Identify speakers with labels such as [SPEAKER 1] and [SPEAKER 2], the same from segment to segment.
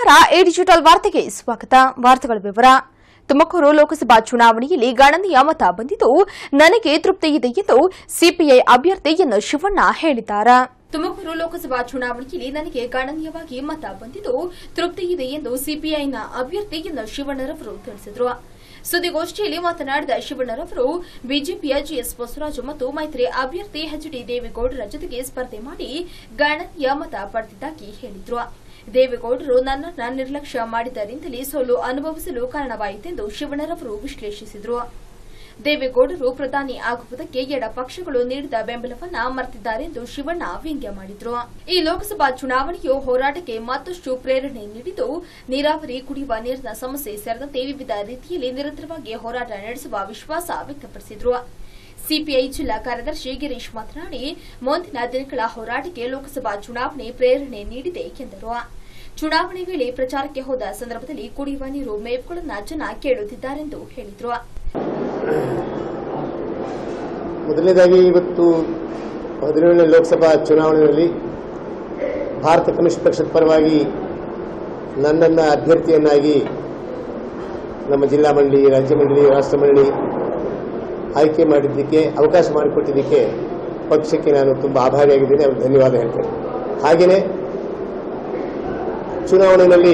[SPEAKER 1] ನಮಸ್ಕಾರ A digital ವಾರ್ತೆಗೆ ಸ್ವಾಗತ ವಾರ್ತೆಗಳ ವಿವರ ತುಮಕೂರು ಲೋಕಸಭಾ ಚುನಾವಣೆಯಲ್ಲಿ ಗಣನೀಯ ಮತ ಬಂದಿದ್ದು ನನಗೆ ತೃಪ್ತಿ ಇದೆ ಎಂದು ಸಿಪಿಐ ಅಭ್ಯರ್ಥಿ ಎನ್ ಶಿವಣ್ಣ ಹೇಳಿದ್ದಾರೆ ತುಮಕೂರು ಲೋಕಸಭಾ ಚುನಾವಣೆಯಲ್ಲಿ ನನಗೆ ಗಣನೀಯವಾಗಿ ಮತ ಬಂದಿದ್ದು ತೃಪ್ತಿ ಇದೆ ಎಂದು ಸಿಪಿಐನ ಅಭ್ಯರ್ಥಿ ಎನ್ ಶಿವಣ್ಣರವರು ತಿಳಿಸಿದರು ಸುದ್ದಿಗೋಷ್ಠಿಯಲ್ಲಿ ಮಾತನಾಡಿದ ಶಿವಣ್ಣರವರು ಬಿಜೆಪಿಯ ಜಿಎಸ್ ಬಸವರಾಜು ಮತ್ತು ಮೈತ್ರಿ ಅಭ್ಯರ್ಥಿ ಎಚ್ಡಿ ದೇವೇಗೌಡರ ಜೊತೆಗೆ ಸ್ಪರ್ಧೆ ಮಾಡಿ ಗಣನೀಯ ಮತ ಪಡೆದಿದ್ದಾಗಿ ಹೇಳಿದರು ದೇವೇಗೌಡರು ನನ್ನನ್ನ ನಿರ್ಲಕ್ಷ್ಯ ಮಾಡಿದ್ದರಿಂದಲೇ ಸೋಲು ಅನುಭವಿಸಲು ಕಾರಣವಾಯಿತೆಂದು ಶಿವಣ್ಣರವರು ವಿಶ್ಲೇಷಿಸಿದರು ದೇವೇಗೌಡರು ಪ್ರಧಾನಿ ಆಗುವುದಕ್ಕೆ ಎಡ ಪಕ್ಷಗಳು ನೀಡಿದ ಬೆಂಬಲವನ್ನ ಮರೆತಿದ್ದಾರೆಂದು ಶಿವಣ್ಣ ವ್ಯಂಗ್ಯ ಮಾಡಿದ್ರು ಈ ಲೋಕಸಭಾ ಚುನಾವಣೆಯು ಹೋರಾಟಕ್ಕೆ ಮತ್ತಷ್ಟು ಪ್ರೇರಣೆ ನೀಡಿದ್ದು ನೀರಾವರಿ ಕುಡಿಯುವ ನೀರಿನ ಸಮಸ್ಯೆ ಸೇರಿದಂತೆ ವಿವಿಧ ರೀತಿಯಲ್ಲಿ ನಿರಂತರವಾಗಿ ಹೋರಾಟ ನಡೆಸುವ ವಿಶ್ವಾಸ ವ್ಯಕ್ತಪಡಿಸಿದರು ಸಿಪಿಐ ಜಿಲ್ಲಾ ಕಾರ್ಯದರ್ಶಿ ಗಿರೀಶ್ ಮಾತನಾಡಿ ಮುಂದಿನ ದಿನಗಳ ಹೋರಾಟಕ್ಕೆ ಲೋಕಸಭಾ ಚುನಾವಣೆ ಪ್ರೇರಣೆ ನೀಡಿದೆ ಎಂದರು ಚುನಾವಣೆ ವೇಳೆ ಪ್ರಚಾರಕ್ಕೆ ಹೋದ ಸಂದರ್ಭದಲ್ಲಿ ಕುಡಿಯುವ ನೀರು ಮೇವುಗಳನ್ನು ಜನ ಕೇಳುತ್ತಿದ್ದಾರೆಂದು ಹೇಳಿದರು
[SPEAKER 2] ಮೊದಲನೇದಾಗಿ ಇವತ್ತು ಹದಿನೇಳನೇ ಲೋಕಸಭಾ ಚುನಾವಣೆಯಲ್ಲಿ ಭಾರತ ಕಮ್ಯುನಿಸ್ಟ್ ಪಕ್ಷದ ಪರವಾಗಿ ನನ್ನನ್ನು ಅಭ್ಯರ್ಥಿಯನ್ನಾಗಿ ನಮ್ಮ ಜಿಲ್ಲಾ ಮಂಡಳಿ ರಾಜ್ಯ ಮಂಡಳಿ ರಾಷ್ಟ್ರ ಮಂಡಳಿ ಆಯ್ಕೆ ಮಾಡಿದ್ದಕ್ಕೆ ಅವಕಾಶ ಮಾಡಿಕೊಟ್ಟಿದ್ದಕ್ಕೆ ಪಕ್ಷಕ್ಕೆ ನಾನು ತುಂಬ ಆಭಾರಿಯಾಗಿದ್ದೇನೆ ಅವ್ರಿಗೆ ಧನ್ಯವಾದ ಹೇಳ್ತೇನೆ ಹಾಗೆಯೇ ಚುನಾವಣೆಯಲ್ಲಿ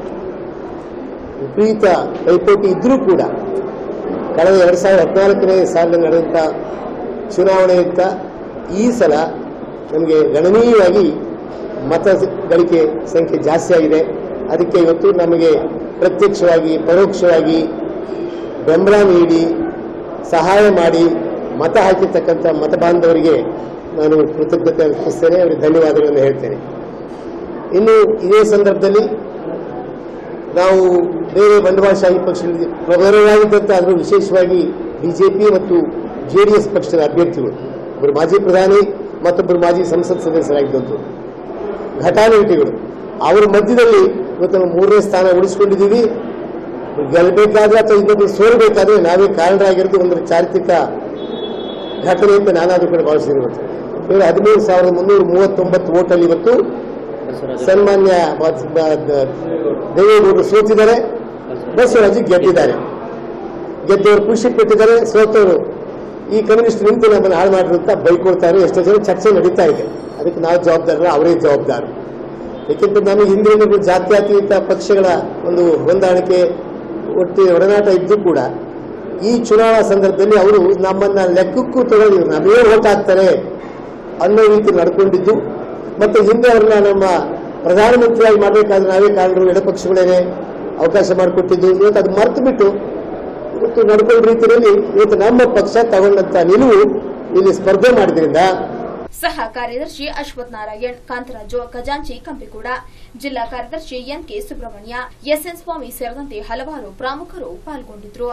[SPEAKER 2] ವಿಪರೀತ ಪೈಪೋಟಿ ಇದ್ರೂ ಕೂಡ ಕಳೆದ ಎರಡು ಸಾವಿರದ ಹದಿನಾಲ್ಕನೇ ಸಾಲಿನಲ್ಲಿ ನಡೆದಂಥ ಚುನಾವಣೆಗಿಂತ ಈ ಸಲ ನಮಗೆ ಗಣನೀಯವಾಗಿ ಮತ ಗಳಿಕೆ ಸಂಖ್ಯೆ ಜಾಸ್ತಿ ಆಗಿದೆ ಅದಕ್ಕೆ ಇವತ್ತು ನಮಗೆ ಪ್ರತ್ಯಕ್ಷವಾಗಿ ಪರೋಕ್ಷವಾಗಿ ಬೆಂಬಲ ನೀಡಿ ಸಹಾಯ ಮಾಡಿ ಮತ ಹಾಕಿರ್ತಕ್ಕಂಥ ಮತ ಬಾಂಧವರಿಗೆ ನಾನು ಕೃತಜ್ಞತೆ ಅರ್ಪಿಸ್ತೇನೆ ಅವರಿಗೆ ಧನ್ಯವಾದಗಳನ್ನು ಹೇಳ್ತೇನೆ ಇನ್ನು ಇದೇ ಸಂದರ್ಭದಲ್ಲಿ ನಾವು ಬೇರೆ ಬಂಡವಾಳಶಾಹಿ ಪಕ್ಷದಲ್ಲಿ ಪ್ರಬಲರಾಗಿದ್ದಂಥ ಅದರಲ್ಲೂ ವಿಶೇಷವಾಗಿ ಬಿಜೆಪಿ ಮತ್ತು ಜೆಡಿಎಸ್ ಪಕ್ಷದ ಅಭ್ಯರ್ಥಿಗಳು ಒಬ್ಬರು ಮಾಜಿ ಪ್ರಧಾನಿ ಮತ್ತೊಬ್ಬರು ಮಾಜಿ ಸಂಸತ್ ಸದಸ್ಯರಾಗಿದ್ದಂಥವ್ರು ಘಟಾನುಘಟಿಗಳು ಅವರ ಮಧ್ಯದಲ್ಲಿ ಇವತ್ತು ನಾವು ಮೂರನೇ ಸ್ಥಾನ ಉಳಿಸಿಕೊಂಡಿದ್ದೀವಿ ಗೆಲ್ಲಬೇಕಾದ್ರೆ ಅಥವಾ ಇನ್ನೊಬ್ಬರು ಸೋಲ್ಬೇಕಾದ್ರೆ ನಾವೇ ಕಾರಣರಾಗಿರೋದು ಒಂದು ಚಾರಿತ್ರಿಕ ಘಟನೆ ಅಂತ ನಾನಾದ್ರೂ ಕೂಡ ಭಾವಿಸಿದ್ದೀನಿ ಇವತ್ತು ಇವರು ಹದಿಮೂರು ಸಾವಿರದ ಮುನ್ನೂರ ಮೂವತ್ತೊಂಬತ್ತು ಓಟಲ್ಲಿ ಇವತ್ತು ಸನ್ಮಾನ್ಯ ಬ- ಬ- ದ- ದೇವೇಗೌಡರು ಸೋತಿದ್ದಾರೆ ಬಸವರಾಜು ಗೆದ್ದಿದ್ದಾರೆ ಗೆದ್ದವರು ಖುಷಿ ಪಟ್ಟಿದ್ದಾರೆ ಸೋತವರು ಈ ಕಮ್ಯುನಿಸ್ಟ್ ನಿಂತು ನಮ್ಮನ್ನು ಹಾಳು ಮಾಡಿರು ಅಂತ ಬೈಕೊಳ್ತಾರೆ ಎಷ್ಟೋ ಜನ ಚರ್ಚೆ ನಡೀತಾ ಇದೆ ಅದಕ್ಕೆ ನಾವು ಜವಾಬ್ದಾರರ ಅವರೇ ಜವಾಬ್ದಾರ ಏಕೆಂದ್ರೆ ನಮಗೆ ಹಿಂದಿನ ಜಾತ್ಯತೀತ ಪಕ್ಷಗಳ ಒಂದು ಹೊಂದಾಣಿಕೆ ಒಟ್ಟು ಒಡನಾಟ ಇದ್ದು ಕೂಡ ಈ ಚುನಾವಣಾ ಸಂದರ್ಭದಲ್ಲಿ ಅವರು ನಮ್ಮನ್ನ ಲೆಕ್ಕಕ್ಕೂ ತಗೊಳ್ಳಿ ನಮಗೆ ಓಟ್ ಹಾಕ್ತಾರೆ ಅನ್ನೋ ರೀತಿ ನಡ್ಕೊಂಡಿದ್ದು ಮತ್ತೆ ಹಿಂದೆ ಅವ್ರನ್ನ ನಮ್ಮ ಪ್ರಧಾನಮಂತ್ರಿಯಾಗಿ ಮಾಡಬೇಕಾದ್ರೆ ನಾವೇ ಕಾರಣರು ಎಡಪಕ್ಷಗಳೇನೆ ಅವಕಾಶ ಮಾಡಿಕೊಟ್ಟಿದ್ದು ಇವತ್ತು ಅದು ಮರೆತು ಬಿಟ್ಟು ಇವತ್ತು ನಡ್ಕೊಂಡ ರೀತಿಯಲ್ಲಿ ಇವತ್ತು ನಮ್ಮ ಪಕ್ಷ ತಗೊಂಡಂತ ನಿಲುವು ಇಲ್ಲಿ ಸ್ಪರ್ಧೆ ಮಾಡಿದ್ರಿಂದ
[SPEAKER 1] ಸಹ ಕಾರ್ಯದರ್ಶಿ ಅಶ್ವಥ್ ನಾರಾಯಣ್ ಕಾಂತರಾಜು ಖಜಾಂಚಿ ಕಂಪಿಗೂಡ ಜಿಲ್ಲಾ ಕಾರ್ಯದರ್ಶಿ ಎನ್ಕೆ ಸುಬ್ರಹ್ಮಣ್ಯ ಎಸ್ಎನ್ ಸ್ವಾಮಿ ಸೇರಿದಂತೆ ಹಲವಾರು ಪ್ರಮುಖರು ಪಾಲ್ಗೊಂಡಿದ್ರು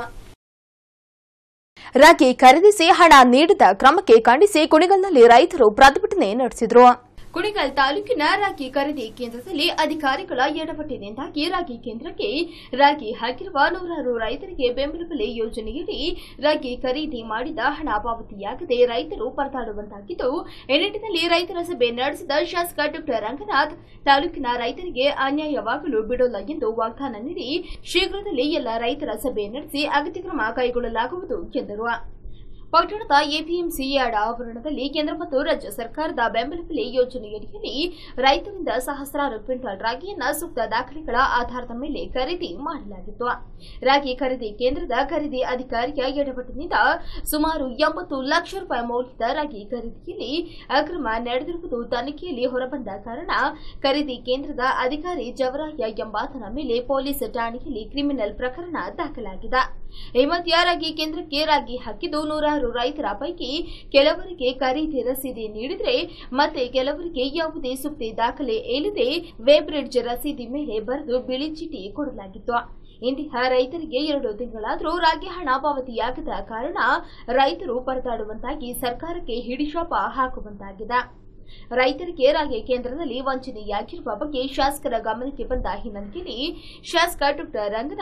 [SPEAKER 1] ರಾಗಿ ಖರೀದಿಸಿ ಹಣ ನೀಡದ ಕ್ರಮಕ್ಕೆ ಖಂಡಿಸಿ ಕುಣಿಗಲ್ನಲ್ಲಿ ರೈತರು ಪ್ರತಿಭಟನೆ ನಡೆಸಿದರು ಕುಣಿಗಲ್ ತಾಲೂಕಿನ ರಾಗಿ ಖರೀದಿ ಕೇಂದ್ರದಲ್ಲಿ ಅಧಿಕಾರಿಗಳ ಎಡವಟ್ಟಿನಿಂದಾಗಿ ರಾಗಿ ಕೇಂದ್ರಕ್ಕೆ ರಾಗಿ ಹಾಕಿರುವ ನೂರಾರು ರೈತರಿಗೆ ಬೆಂಬಲ ಬೆಲೆ ಯೋಜನೆಯಡಿ ರಾಗಿ ಖರೀದಿ ಮಾಡಿದ ಹಣ ಪಾವತಿಯಾಗದೆ ರೈತರು ಪರದಾಡುವಂತಾಗಿದ್ದು ಈ ನಿಟ್ಟಿನಲ್ಲಿ ರೈತರ ಸಭೆ ನಡೆಸಿದ ಶಾಸಕ ಡಾ ರಂಗನಾಥ್ ತಾಲೂಕಿನ ರೈತರಿಗೆ ಅನ್ಯಾಯವಾಗಲು ಬಿಡೋಲ್ಲ ಎಂದು ವಾಗ್ದಾನ ನೀಡಿ ಶೀಘ್ರದಲ್ಲೇ ಎಲ್ಲ ರೈತರ ಸಭೆ ನಡೆಸಿ ಅಗತ್ಯ ಕ್ರಮ ಕೈಗೊಳ್ಳಲಾಗುವುದು ಎಂದರು ಪಟ್ಟಣದ ಎಪಿಎಂಸಿ ಯಾರ್ಡ್ ಆವರಣದಲ್ಲಿ ಕೇಂದ್ರ ಮತ್ತು ರಾಜ್ಯ ಸರ್ಕಾರದ ಬೆಂಬಲ ಬೆಲೆ ಯೋಜನೆಯಡಿಯಲ್ಲಿ ರೈತರಿಂದ ಸಹಸ್ರಾರು ಕ್ವಿಂಟಲ್ ರಾಗಿಯನ್ನ ಸೂಕ್ತ ದಾಖಲೆಗಳ ಆಧಾರದ ಮೇಲೆ ಖರೀದಿ ಮಾಡಲಾಗಿತ್ತು ರಾಗಿ ಖರೀದಿ ಕೇಂದ್ರದ ಖರೀದಿ ಅಧಿಕಾರಿಯ ಎಡವಟ್ಟಿನಿಂದ ಸುಮಾರು ಎಂಬತ್ತು ಲಕ್ಷ ರೂಪಾಯಿ ಮೌಲ್ಯದ ರಾಗಿ ಖರೀದಿಯಲ್ಲಿ ಅಕ್ರಮ ನಡೆದಿರುವುದು ತನಿಖೆಯಲ್ಲಿ ಹೊರಬಂದ ಕಾರಣ ಖರೀದಿ ಕೇಂದ್ರದ ಅಧಿಕಾರಿ ಜವರಾಯ ಎಂಬಾತನ ಮೇಲೆ ಪೊಲೀಸ್ ಠಾಣೆಯಲ್ಲಿ ಕ್ರಿಮಿನಲ್ ಪ್ರಕರಣ ದಾಖಲಾಗಿದೆ ಈ ಮಧ್ಯ ರಾಗಿ ಕೇಂದ್ರಕ್ಕೆ ರಾಗಿ ಹಾಕಿದ್ದು ನೂರಾರು ರೈತರ ಪೈಕಿ ಕೆಲವರಿಗೆ ಖರೀದಿ ರಸೀದಿ ನೀಡಿದ್ರೆ ಮತ್ತೆ ಕೆಲವರಿಗೆ ಯಾವುದೇ ಸುಪ್ತಿ ದಾಖಲೆ ಇಲ್ಲದೆ ವೇಬ್ರಿಡ್ಜ್ ರಸೀದಿ ಮೇಲೆ ಬರೆದು ಬಿಳಿ ಚೀಟಿ ಕೊಡಲಾಗಿತ್ತು ಇಂತಹ ರೈತರಿಗೆ ಎರಡು ತಿಂಗಳಾದರೂ ರಾಗಿ ಹಣ ಪಾವತಿಯಾಗದ ಕಾರಣ ರೈತರು ಪರದಾಡುವಂತಾಗಿ ಸರ್ಕಾರಕ್ಕೆ ಹಿಡಿಶಾಪ ಹಾಕುವಂತಾಗಿದೆ ರೈತರಿಗೆ ರಾಗಿ ಕೇಂದ್ರದಲ್ಲಿ ವಂಚನೆಯಾಗಿರುವ ಬಗ್ಗೆ ಶಾಸಕರ ಗಮನಕ್ಕೆ ಬಂದ ಹಿನ್ನೆಲೆಯಲ್ಲಿ ಶಾಸಕ ಡಾ ರಂಗನಾಥ್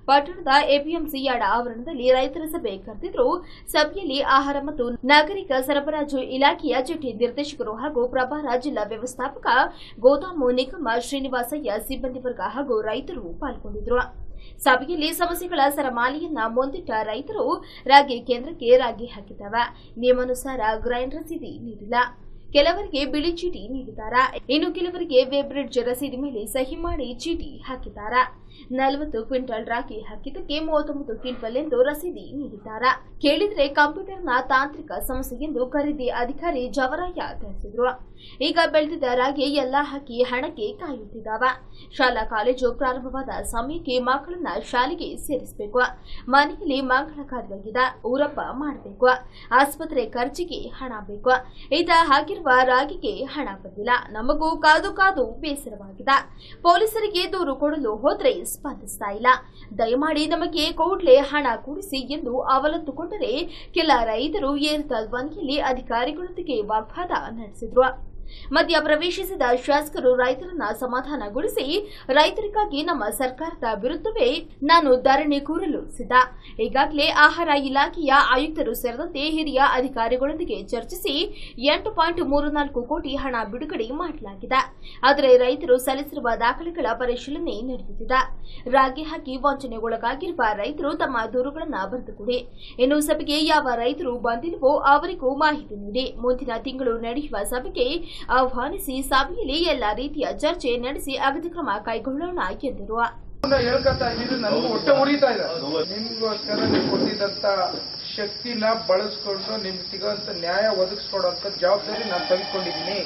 [SPEAKER 1] ಪಟ್ಟಣದ ಎಪಿಎಂಸಿ ಯಾಡ ಆವರಣದಲ್ಲಿ ರೈತರ ಸಭೆ ಕರೆದಿದ್ರು ಸಭೆಯಲ್ಲಿ ಆಹಾರ ಮತ್ತು ನಾಗರಿಕ ಸರಬರಾಜು ಇಲಾಖೆಯ ಜಂಟಿ ನಿರ್ದೇಶಕರು ಹಾಗೂ ಪ್ರಭಾರ ಜಿಲ್ಲಾ ವ್ಯವಸ್ಥಾಪಕ ಗೋದಾಮು ನಿಗಮ ಶ್ರೀನಿವಾಸಯ್ಯ ಸಿಬ್ಬಂದಿ ವರ್ಗ ಹಾಗೂ ರೈತರು ಪಾಲ್ಗೊಂಡಿದ್ರು ಸಭೆಯಲ್ಲಿ ಸಮಸ್ಯೆಗಳ ಸರಮಾಲೆಯನ್ನ ಮುಂದಿಟ್ಟ ರೈತರು ರಾಗಿ ಕೇಂದ್ರಕ್ಕೆ ರಾಗಿ ಹಾಕಿದ್ದವ ನಿಯಮಾನುಸಾರ ಗ್ರೈಂಡ್ ರಸೀದಿ ನೀಡಿಲ್ಲ ಕೆಲವರಿಗೆ ಬಿಳಿ ಚೀಟಿ ನೀಡಿದ್ದಾರಾ ಇನ್ನು ಕೆಲವರಿಗೆ ವೆಬ್ರಿಡ್ಜ್ ರಸೀದಿ ಮೇಲೆ ಸಹಿ ಮಾಡಿ ಚೀಟಿ ಹಾಕಿದ್ದಾರಾ ನಲವತ್ತು ಕ್ವಿಂಟಲ್ ರಾಗಿ ಹಾಕಿದ್ದಕ್ಕೆ ಮೂವತ್ತೊಂಬತ್ತು ಕ್ವಿಂಟಲ್ ಎಂದು ರಸೀದಿ ನೀಡಿದ್ದಾರಾ ಕೇಳಿದ್ರೆ ಕಂಪ್ಯೂಟರ್ನ ತಾಂತ್ರಿಕ ಸಮಸ್ಯೆ ಎಂದು ಖರೀದಿ ಅಧಿಕಾರಿ ಜವರಾಯ ತಿಳಿಸಿದ್ರು ಈಗ ಬೆಳೆದಿದ್ದ ರಾಗಿ ಎಲ್ಲಾ ಹಾಕಿ ಹಣಕ್ಕೆ ಕಾಯುತ್ತಿದ್ದಾವ ಶಾಲಾ ಕಾಲೇಜು ಪ್ರಾರಂಭವಾದ ಸಮಯಕ್ಕೆ ಮಕ್ಕಳನ್ನ ಶಾಲೆಗೆ ಸೇರಿಸಬೇಕು ಮನೆಯಲ್ಲಿ ಮಂಗಳ ಕಾರ್ಯವಾಗಿದೆ ಊರಪ್ಪ ಮಾಡಬೇಕು ಆಸ್ಪತ್ರೆ ಖರ್ಚಿಗೆ ಹಣ ಬೇಕು ಈತ ಹಾಕಿರುವ ರಾಗಿಗೆ ಹಣ ಬಂದಿಲ್ಲ ನಮಗೂ ಕಾದು ಕಾದು ಬೇಸರವಾಗಿದೆ ಪೊಲೀಸರಿಗೆ ದೂರು ಕೊಡಲು ಹೋದ್ರೆ ಸ್ಪಂದಿಸ್ತಾ ಇಲ್ಲ ದಯಮಾಡಿ ನಮಗೆ ಕೂಡಲೇ ಹಣ ಕೊಡಿಸಿ ಎಂದು ಅವಲತ್ತುಕೊಂಡರೆ ಕೆಲ ರೈತರು ಏರಿದ ಧ್ವನಿಯಲ್ಲಿ ಅಧಿಕಾರಿಗಳೊಂದಿಗೆ ವಾಗ್ವಾದ ನಡೆಸಿದ್ರು ಮಧ್ಯ ಪ್ರವೇಶಿಸಿದ ಶಾಸಕರು ರೈತರನ್ನ ಸಮಾಧಾನಗೊಳಿಸಿ ರೈತರಿಗಾಗಿ ನಮ್ಮ ಸರ್ಕಾರದ ವಿರುದ್ಧವೇ ನಾನು ಧರಣಿ ಕೂರಲು ಸಿದ್ಧ ಈಗಾಗಲೇ ಆಹಾರ ಇಲಾಖೆಯ ಆಯುಕ್ತರು ಸೇರಿದಂತೆ ಹಿರಿಯ ಅಧಿಕಾರಿಗಳೊಂದಿಗೆ ಚರ್ಚಿಸಿ ಎಂಟು ಪಾಯಿಂಟ್ ಮೂರು ನಾಲ್ಕು ಕೋಟಿ ಹಣ ಬಿಡುಗಡೆ ಮಾಡಲಾಗಿದೆ ಆದರೆ ರೈತರು ಸಲ್ಲಿಸಿರುವ ದಾಖಲೆಗಳ ಪರಿಶೀಲನೆ ನಡೆಯುತ್ತಿದೆ ರಾಗಿ ಹಾಕಿ ವಂಚನೆಗೊಳಗಾಗಿರುವ ರೈತರು ತಮ್ಮ ದೂರುಗಳನ್ನು ಬರೆದುಕೊಡಿ ಇನ್ನು ಸಭೆಗೆ ಯಾವ ರೈತರು ಬಂದಿಲ್ಲವೋ ಅವರಿಗೂ ಮಾಹಿತಿ ನೀಡಿ ಮುಂದಿನ ತಿಂಗಳು ನಡೆಯುವ ಸಭೆಗೆ ಆಹ್ವಾನಿಸಿ ಸಭೆಯಲ್ಲಿ ಎಲ್ಲಾ ರೀತಿಯ ಚರ್ಚೆ ನಡೆಸಿ ಅಗತ್ಯ ಕ್ರಮ ಕೈಗೊಳ್ಳೋಣ ಎಂದರು
[SPEAKER 3] ಅವ್ನ ಹೇಳ್ಕೊತಾ ಇದ್ದೀನಿ ನನಗೂ ಹೊಟ್ಟೆ ಉರಿತಾ ಇದೆ ನಿಮ್ಗೋಸ್ಕರ ನೀವು ಕೊಟ್ಟಿದ್ದಂತ ಶಕ್ತಿನ ಬಳಸ್ಕೊಂಡು ನಿಮ್ಗೆ ಸಿಗೋಂತ ನ್ಯಾಯ ಒದಗಿಸ್ಕೊಡೋಂತ ಜವಾಬ್ದಾರಿ ನಾನು ತೆಗೆದುಕೊಂಡಿದ್ದೀನಿ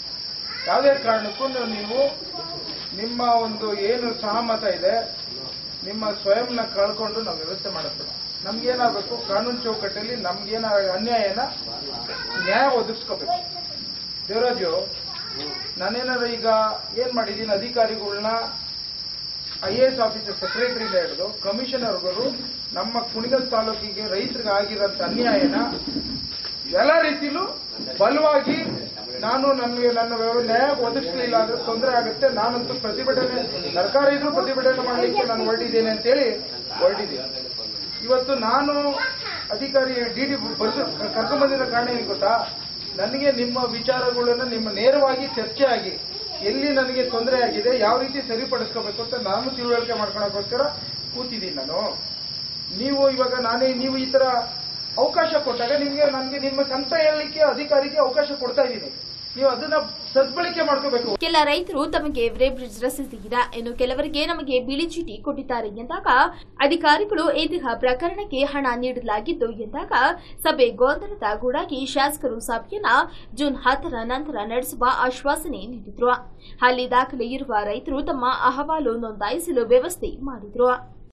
[SPEAKER 3] ಯಾವುದೇ ಕಾರಣಕ್ಕೂ ನೀವು ನಿಮ್ಮ ಒಂದು ಏನು ಸಹಮತ ಇದೆ ನಿಮ್ಮ ಸ್ವಯಂನ ಕಳ್ಕೊಂಡು ನಾವು ವ್ಯವಸ್ಥೆ ಮಾಡಬೇಕು ನಮ್ಗೇನಾಗಬೇಕು ಕಾನೂನು ಚೌಕಟ್ಟಲ್ಲಿ ನಮ್ಗೇನ ಅನ್ಯಾಯನ ನ್ಯಾಯ ಒದಗಿಸ್ಕೋಬೇಕು ದೇವರಾಜು ನಾನೇನಾದ್ರು ಈಗ ಏನ್ ಮಾಡಿದ್ದೀನಿ ಅಧಿಕಾರಿಗಳನ್ನ ಐ ಎ ಎಸ್ ಆಫೀಸರ್ ಸೆಕ್ರೆಟರಿಯಿಂದ ಹಿಡಿದು ಕಮಿಷನರ್ಗಳು ನಮ್ಮ ಕುಣಿಗಲ್ ತಾಲೂಕಿಗೆ ರೈತರಿಗೆ ಆಗಿರೋಂಥ ಅನ್ಯಾಯನ ಎಲ್ಲ ರೀತಿಲೂ ಬಲವಾಗಿ ನಾನು ನನಗೆ ನನ್ನ ವ್ಯವ- ನ್ಯಾಯ ಒದಗಿಸಲಿಲ್ಲ ಅಂದ್ರೆ ತೊಂದರೆ ಆಗುತ್ತೆ ನಾನಂತೂ ಪ್ರತಿಭಟನೆ ಸರ್ಕಾರ ಇದ್ರೂ ಪ್ರತಿಭಟನೆ ಮಾಡಲಿಕ್ಕೆ ನಾನು ಹೊರಟಿದ್ದೇನೆ ಅಂತೇಳಿ ಹೊರಟಿದ್ದೀನಿ ಇವತ್ತು ನಾನು ಅಧಿಕಾರಿ ಡಿ ಡಿ ಬರ್ಸ ಕರ್ಕೊಂಡ್ಬಂದಿರೋ ಕಾರಣ ಏನು ಗೊತ್ತಾ ನನಗೆ ನಿಮ್ಮ ವಿಚಾರಗಳನ್ನು ನಿಮ್ಮ ನೇರವಾಗಿ ಚರ್ಚೆ ಆಗಿ ಎಲ್ಲಿ ನನಗೆ ತೊಂದರೆ ಆಗಿದೆ ಯಾವ ರೀತಿ ಸರಿಪಡಿಸ್ಕೋಬೇಕು ಅಂತ ನಾನು ತಿಳುವಳಿಕೆ ಮಾಡ್ಕೊಳಕ್ಕೋಸ್ಕರ ಕೂತಿದ್ದೀನಿ ನಾನು ನೀವು ಇವಾಗ ನಾನೇ ನೀವು ಈ ತರ ಅವಕಾಶ ಕೊಟ್ಟಾಗ ನಿಮ್ಗೆ ನನಗೆ ನಿಮ್ಮ ಕಂತ ಹೇಳಲಿಕ್ಕೆ ಅಧಿಕಾರಿಗೆ ಅವಕಾಶ ಕೊಡ್ತಾ ಇದ್ದೀನಿ ನೀವು ಅದನ್ನ ಸದ್ಬಳಕೆ ಮಾಡ್ಕೋಬೇಕು
[SPEAKER 1] ಕೆಲ ರೈತರು ತಮಗೆ ಬ್ರಿಡ್ಜ್ ರಸೀದಿ ಇದೆ ಇನ್ನು ಕೆಲವರಿಗೆ ನಮಗೆ ಬಿಳಿ ಚೀಟಿ ಕೊಟ್ಟಿದ್ದಾರೆ ಎಂದಾಗ ಅಧಿಕಾರಿಗಳು ಇಂತಹ ಪ್ರಕರಣಕ್ಕೆ ಹಣ ನೀಡಲಾಗಿದ್ದು ಎಂದಾಗ ಸಭೆ ಗೊಂದಲದ ಗೂಡಾಗಿ ಶಾಸಕರು ಸಭೆಯನ್ನ ಜೂನ್ ಹತ್ತರ ನಂತರ ನಡೆಸುವ ಆಶ್ವಾಸನೆ ನೀಡಿದ್ರು ಅಲ್ಲಿ ದಾಖಲೆ ಇರುವ ರೈತರು ತಮ್ಮ ಅಹವಾಲು ನೋಂದಾಯಿಸಲು ವ್ಯವಸ್ಥೆ ಮಾಡಿದ್ರು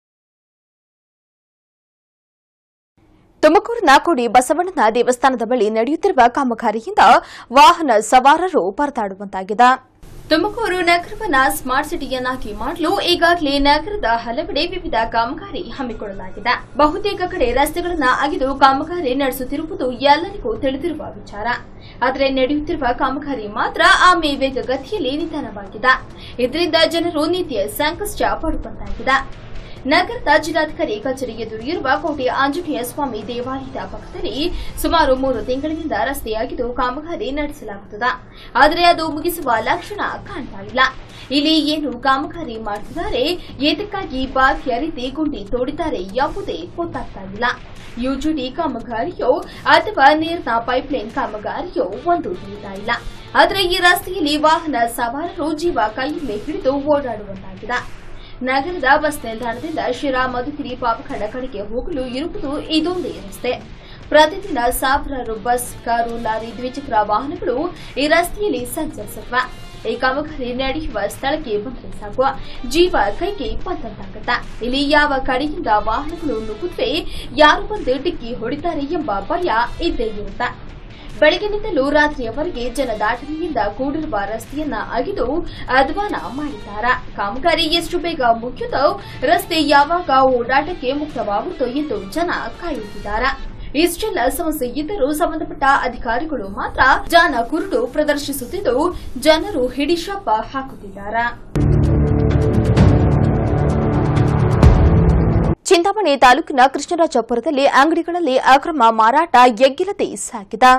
[SPEAKER 1] ತುಮಕೂರಿನ ಕೊಡಿ ಬಸವಣ್ಣನ ದೇವಸ್ಥಾನದ ಬಳಿ ನಡೆಯುತ್ತಿರುವ ಕಾಮಗಾರಿಯಿಂದ ವಾಹನ ಸವಾರರು ಪರದಾಡುವಂತಾಗಿದೆ ತುಮಕೂರು ನಗರವನ್ನ ಸ್ಮಾರ್ಟ್ ಸಿಟಿಯನ್ನಾಗಿ ಮಾಡಲು ಈಗಾಗಲೇ ನಗರದ ಹಲವೆಡೆ ವಿವಿಧ ಕಾಮಗಾರಿ ಹಮ್ಮಿಕೊಳ್ಳಲಾಗಿದೆ ಬಹುತೇಕ ಕಡೆ ರಸ್ತೆಗಳನ್ನ ಅಗೆದು ಕಾಮಗಾರಿ ನಡೆಸುತ್ತಿರುವುದು ಎಲ್ಲರಿಗೂ ತಿಳಿದಿರುವ ವಿಚಾರ ಆದರೆ ನಡೆಯುತ್ತಿರುವ ಕಾಮಗಾರಿ ಮಾತ್ರ ಆಮೆ ವೇಗಗತಿಯಲ್ಲಿ ನಿಧಾನವಾಗಿದೆ ಇದರಿಂದ ಜನರು ನಿತ್ಯ ಸಂಕಷ್ಟ ಪಡುವಂತಾಗಿದೆ ನಗರದ ಜಿಲ್ಲಾಧಿಕಾರಿ ಕಚೇರಿ ಎದುರು ಇರುವ ಕೋಟೆ ಆಂಜನೇಯ ಸ್ವಾಮಿ ದೇವಾಲಯದ ಪಕ್ಕದಲ್ಲಿ ಸುಮಾರು ಮೂರು ತಿಂಗಳಿನಿಂದ ರಸ್ತೆಯಾಗಿದ್ದು ಕಾಮಗಾರಿ ನಡೆಸಲಾಗುತ್ತದೆ ಆದರೆ ಅದು ಮುಗಿಸುವ ಲಕ್ಷಣ ಕಾಣ್ತಾ ಇಲ್ಲ ಇಲ್ಲಿ ಏನು ಕಾಮಗಾರಿ ಮಾಡುತ್ತಿದ್ದಾರೆ ಏತಕ್ಕಾಗಿ ಬಾಕಿಯ ರೀತಿ ಗುಂಡಿ ತೋಡಿದ್ದಾರೆ ಯಾವುದೇ ಗೊತ್ತಾಗ್ತಾ ಇಲ್ಲ ಯುಜಿಡಿ ಕಾಮಗಾರಿಯೋ ಅಥವಾ ನೀರಿನ ಪೈಪ್ಲೈನ್ ಕಾಮಗಾರಿಯೋ ಒಂದು ತಿಳಿತಾ ಇಲ್ಲ ಆದರೆ ಈ ರಸ್ತೆಯಲ್ಲಿ ವಾಹನ ಸವಾರರು ಜೀವ ಕೈಯಲ್ಲಿ ಹಿಡಿದು ಓಡಾಡುವಂತಾಗಿದೆ ನಗರದ ಬಸ್ ನಿಲ್ದಾಣದಿಂದ ಶಿರಾ ಮಧುಗಿರಿ ಪಾಪಖಂಡ ಕಡೆಗೆ ಹೋಗಲು ಇರುವುದು ಇದೊಂದೇ ರಸ್ತೆ ಪ್ರತಿದಿನ ಸಾವಿರಾರು ಬಸ್ ಕಾರು ಲಾರಿ ದ್ವಿಚಕ್ರ ವಾಹನಗಳು ಈ ರಸ್ತೆಯಲ್ಲಿ ಸಂಚರಿಸುತ್ತವೆ ಈ ಕಾಮಗಾರಿ ನಡೆಯುವ ಸ್ಥಳಕ್ಕೆ ಬಂದರೆ ಸಾಕು ಜೀವ ಕೈಗೆ ಬಂದಂತಾಗತ್ತ ಇಲ್ಲಿ ಯಾವ ಕಡೆಯಿಂದ ವಾಹನಗಳು ನುಗ್ಗುತ್ತವೆ ಯಾರು ಬಂದು ಡಿಕ್ಕಿ ಹೊಡಿತಾರೆ ಎಂಬ ಭಯ ಇದ್ದೇ ಇರುತ್ತೆ ಬೆಳಗಿನಿಂದಲೂ ರಾತ್ರಿಯವರೆಗೆ ಜನದಾಟನೆಯಿಂದ ಕೂಡಿರುವ ರಸ್ತೆಯನ್ನ ಅಗೆದು ಅಧ್ವಾನ ಮಾಡಿದ್ದಾರ ಕಾಮಗಾರಿ ಎಷ್ಟು ಬೇಗ ಮುಗಿಯುತ್ತೋ ರಸ್ತೆ ಯಾವಾಗ ಓಡಾಟಕ್ಕೆ ಮುಕ್ತವಾಗುತ್ತೋ ಎಂದು ಜನ ಕಾಯುತ್ತಿದ್ದಾರೆ ಇಷ್ಟೆಲ್ಲ ಸಮಸ್ಯೆ ಇದ್ದರೂ ಸಂಬಂಧಪಟ್ಟ ಅಧಿಕಾರಿಗಳು ಮಾತ್ರ ಜಾನ ಕುರುಡು ಪ್ರದರ್ಶಿಸುತ್ತಿದ್ದು ಜನರು ಹಿಡಿಶಾಪ ಹಾಕುತ್ತಿದ್ದಾರೆ ಚಿಂತಾಮಣಿ ತಾಲೂಕಿನ ಕೃಷ್ಣರಾಜಪುರದಲ್ಲಿ ಅಂಗಡಿಗಳಲ್ಲಿ ಅಕ್ರಮ ಮಾರಾಟ ಎಗ್ಗಿಲತೆ ಸಾಗಿದೆ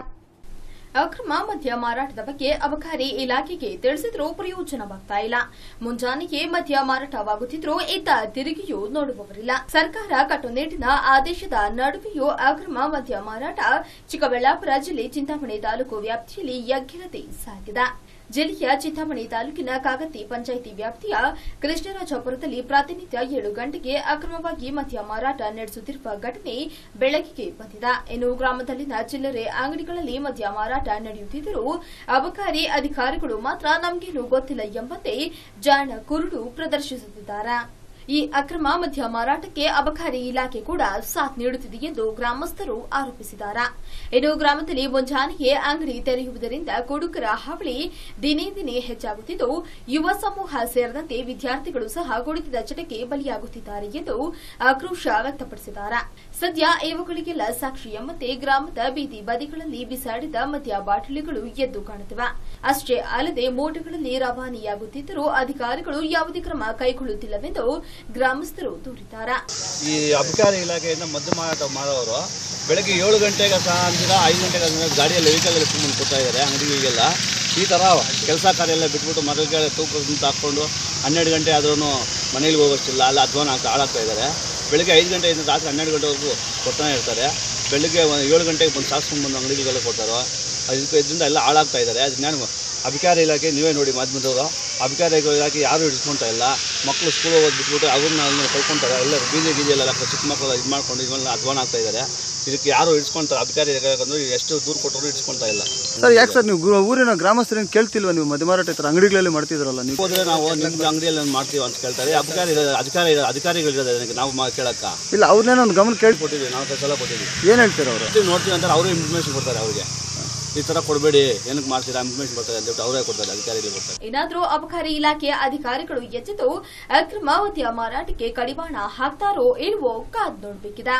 [SPEAKER 1] ಅಕ್ರಮ ಮದ್ಯ ಮಾರಾಟದ ಬಗ್ಗೆ ಅಬಕಾರಿ ಇಲಾಖೆಗೆ ತಿಳಿಸಿದ್ರೂ ಪ್ರಯೋಜನವಾಗ್ತಾ ಇಲ್ಲ ಮುಂಜಾನೆಗೆ ಮದ್ಯ ಮಾರಾಟವಾಗುತ್ತಿದ್ರೂ ಇತ್ತ ತಿರುಗಿಯೂ ನೋಡುವವರಿಲ್ಲ ಸರ್ಕಾರ ಕಟ್ಟುನಿಟ್ಟಿನ ಆದೇಶದ ನಡುವೆಯೂ ಅಕ್ರಮ ಮದ್ಯ ಮಾರಾಟ ಚಿಕ್ಕಬಳ್ಳಾಪುರ ಜಿಲ್ಲೆ ಚಿಂತಾಮಣಿ ತಾಲೂಕು ವ್ಯಾಪ್ತಿಯಲ್ಲಿ ಎಗ್ಗಿರದೆ ಸಾಗಿದೆ ಜಿಲ್ಲೆಯ ಚಿಂತಾಮಣಿ ತಾಲೂಕಿನ ಕಾಗತಿ ಪಂಚಾಯಿತಿ ವ್ಯಾಪ್ತಿಯ ಕೃಷ್ಣರಾಜಪುರದಲ್ಲಿ ಪ್ರತಿನಿತ್ಯ ಏಳು ಗಂಟೆಗೆ ಅಕ್ರಮವಾಗಿ ಮದ್ಯ ಮಾರಾಟ ನಡೆಸುತ್ತಿರುವ ಘಟನೆ ಬೆಳಕಿಗೆ ಬಂದಿದೆ ಇನ್ನು ಗ್ರಾಮದಲ್ಲಿನ ಚಿಲ್ಲರೆ ಅಂಗಡಿಗಳಲ್ಲಿ ಮದ್ಯ ಮಾರಾಟ ನಡೆಯುತ್ತಿದ್ದರೂ ಅಬಕಾರಿ ಅಧಿಕಾರಿಗಳು ಮಾತ್ರ ನಮಗೇನು ಗೊತ್ತಿಲ್ಲ ಎಂಬಂತೆ ಜಾಣ ಕುರುಡು ಪ್ರದರ್ಶಿಸುತ್ತಿದ್ದಾರೆ ಈ ಅಕ್ರಮ ಮದ್ಯ ಮಾರಾಟಕ್ಕೆ ಅಬಕಾರಿ ಇಲಾಖೆ ಕೂಡ ಸಾಥ್ ನೀಡುತ್ತಿದೆ ಎಂದು ಗ್ರಾಮಸ್ಥರು ಆರೋಪಿಸಿದ್ದಾರೆ ಇನ್ನು ಗ್ರಾಮದಲ್ಲಿ ಮುಂಜಾನೆಗೆ ಅಂಗಡಿ ತೆರೆಯುವುದರಿಂದ ಕುಡುಕರ ಹಾವಳಿ ದಿನೇ ದಿನೇ ಹೆಚ್ಚಾಗುತ್ತಿದ್ದು ಯುವ ಸಮೂಹ ಸೇರಿದಂತೆ ವಿದ್ಯಾರ್ಥಿಗಳು ಸಹ ಕುಡಿತದ ಚಟಕ್ಕೆ ಬಲಿಯಾಗುತ್ತಿದ್ದಾರೆ ಎಂದು ಆಕ್ರೋಶ ವ್ಯಕ್ತಪಡಿಸಿದ್ದಾರೆ ಸದ್ಯ ಇವುಗಳಿಗೆಲ್ಲ ಸಾಕ್ಷಿ ಎಂಬಂತೆ ಗ್ರಾಮದ ಬೀದಿ ಬದಿಗಳಲ್ಲಿ ಬಿಸಾಡಿದ ಮದ್ಯ ಬಾಟಲಿಗಳು ಎದ್ದು ಕಾಣುತ್ತಿವೆ ಅಷ್ಟೇ ಅಲ್ಲದೆ ಮೋಟಗಳಲ್ಲಿ ರವಾನೆಯಾಗುತ್ತಿದ್ದರೂ ಅಧಿಕಾರಿಗಳು ಯಾವುದೇ ಕ್ರಮ ಕೈಗೊಳ್ಳುತ್ತಿಲ್ಲವೆಂದು ಗ್ರಾಮಸ್ಥರು ದೂರಿದ್ದಾರೆ
[SPEAKER 4] ಈ ಅಬಕಾರಿ ಇಲಾಖೆಯಿಂದ ಮದ್ದು ಮಾರಾಟ ಮಾಡೋರು ಬೆಳಗ್ಗೆ ಏಳು ಗಂಟೆಗೆ ಸಹ ಅಂದಿರ ಐದು ಗಂಟೆಗೆ ಅಂದ್ರೆ ಗಾಡಿಯಲ್ಲಿ ವೆಹಿಕಲ್ ಸುಮ್ಮನೆ ಕೊಡ್ತಾ ಇದ್ದಾರೆ ಅಂಗಡಿಗಳಿಗೆಲ್ಲ ಈ ಥರ ಕೆಲಸ ಕಾರ್ಯ ಎಲ್ಲ ಬಿಟ್ಬಿಟ್ಟು ಮರಗಳ ತೂಕ ಅಂತ ಹಾಕ್ಕೊಂಡು ಹನ್ನೆರಡು ಗಂಟೆ ಆದ್ರೂ ಮನೇಲಿ ಹೋಗೋಷ್ಟಿಲ್ಲ ಅಲ್ಲ ಅಧ್ವಾನ ಆಗ್ತಾ ಹಾಳಾಗ್ತಾ ಇದ್ದಾರೆ ಬೆಳಗ್ಗೆ ಐದು ಗಂಟೆಯಿಂದ ರಾತ್ರಿ ಹನ್ನೆರಡು ಗಂಟೆವರೆಗೂ ಕೊಡ್ತಾನೆ ಇರ್ತಾರೆ ಬೆಳಗ್ಗೆ ಒಂದು ಏಳು ಗಂಟೆಗೆ ಬಂದು ಸಾಸ್ಕೊಂಡು ಬಂದು ಅಂಗಡಿಗಳಿಗೆಲ್ಲ ಕೊಡ್ತಾರೋ ಅದಕ್ಕೆ ಇದರಿಂದ ಎಲ್ಲ ಹಾಳಾಗ್ತಾ ಇದ್ದಾರೆ ಅದು ನಾನು ಅಧಿಕಾರಿ ಇಲಾಖೆ ನೀವೇ ನೋಡಿ ಮಾಧ್ಯಮದವರು ಅಧಿಕಾರಿ ಇಲಾಖೆ ಯಾರು ಹಿಡ್ಕೊಂತ ಇಲ್ಲ ಮಕ್ಕಳು ಸ್ಕೂಲ್ ಹೋಗೋದು ಬಿಟ್ಬಿಟ್ಟು ಅವ್ರನ್ನ ಅದನ್ನ ಕಳ್ಕೊಂತಾರೆ ಎಲ್ಲ ಬೀದಿ ಗೀದಿಯಲ್ಲೆಲ್ಲ ಚಿಕ್ಕ ಮಕ್ಕಳು ಇದು ಮಾಡ್ಕೊಂಡು ಇದನ್ನೆಲ್ಲ ಅಧ್ವಾನ ಆಗ್ತಾ ಇದ್ದಾರೆ ಇದಕ್ಕೆ ಯಾರು ಹಿಡ್ಸ್ಕೊಂತಾರೆ ಅಧಿಕಾರಿ ಇಲಾಖೆ ಎಷ್ಟು ದೂರ ಕೊಟ್ಟರು ಹಿಡ್ಸ್ಕೊಂತ ಇಲ್ಲ
[SPEAKER 5] ಸರ್ ಯಾಕೆ ಸರ್ ನೀವು ಗು- ಊರಿನ ಗ್ರಾಮಸ್ಥರೇನು ಕೇಳ್ತಿಲ್ವಾ ನೀವು ಮದ್ಯ ಮಾರಾಟ ಈ ಥರ ಅಂಗಡಿಗಳಲ್ಲಿ ಮಾಡ್ತಿದ್ರಲ್ಲ ನೀವು
[SPEAKER 4] ಹೋದ್ರೆ ನಾವು ನಿಮ್ಮ ಅಂಗಡಿಯಲ್ಲಿ ಮಾಡ್ತೀವಿ ಅಂತ ಕೇಳ್ತಾರೆ ಅಧಿಕಾರಿ ಅಧಿಕಾರಿ ಅಧಿಕಾರಿಗಳಿರೋದು ಅದಕ್ಕೆ ನಾವು ಮಾ- ಕೇಳಕ್ಕ
[SPEAKER 5] ಇಲ್ಲ ಅವ್ರನ್ನೇನೋ ಒಂದು ಗಮನ ಕೇಳಿ
[SPEAKER 4] ಕೊಟ್ಟಿದ್ವಿ ನಾವು ಕೈ ಸಲ ಕೊಟ್ಟಿದ್ವಿ
[SPEAKER 5] ಏನು ಹೇಳ್ತೀರ ಅವರು
[SPEAKER 4] ನೋಡ್ತೀವಿ ನೋಡ್ತೀವಿ ಅಂತಾರೆ ಅವರು ಇನ್ಫಾರ್ಮೇಷನ್ ಕೊಡ್ತಾರೆ ಅವ್ರಿಗೆ ಈ ಥರ ಕೊಡಬೇಡಿ ಏನಕ್ಕೆ ಮಾಡ್ತೀರಾ ಇನ್ಫಾರ್ಮೇಷನ್ ಕೊಡ್ತಾರೆ ಅಂತ ಹೇಳ್ಬಿಟ್ಟು ಅವರೇ ಕೊಡ್ತಾರೆ ಅಧಿಕಾರಿಗಳು ಕೊಡ್ತಾರೆ
[SPEAKER 1] ಏನಾದರೂ ಅಬಕಾರಿ ಇಲಾಖೆಯ ಅಧಿಕಾರಿಗಳು ಎಚ್ಚೆತ್ತು ಅಕ್ರಮ ಮದ್ಯ ಮಾರಾಟಕ್ಕೆ ಕಡಿವಾಣ ಹಾಕ್ತಾರೋ ಇಲ್ವೋ ಕಾದ್ ನೋಡಬೇಕಿದೆ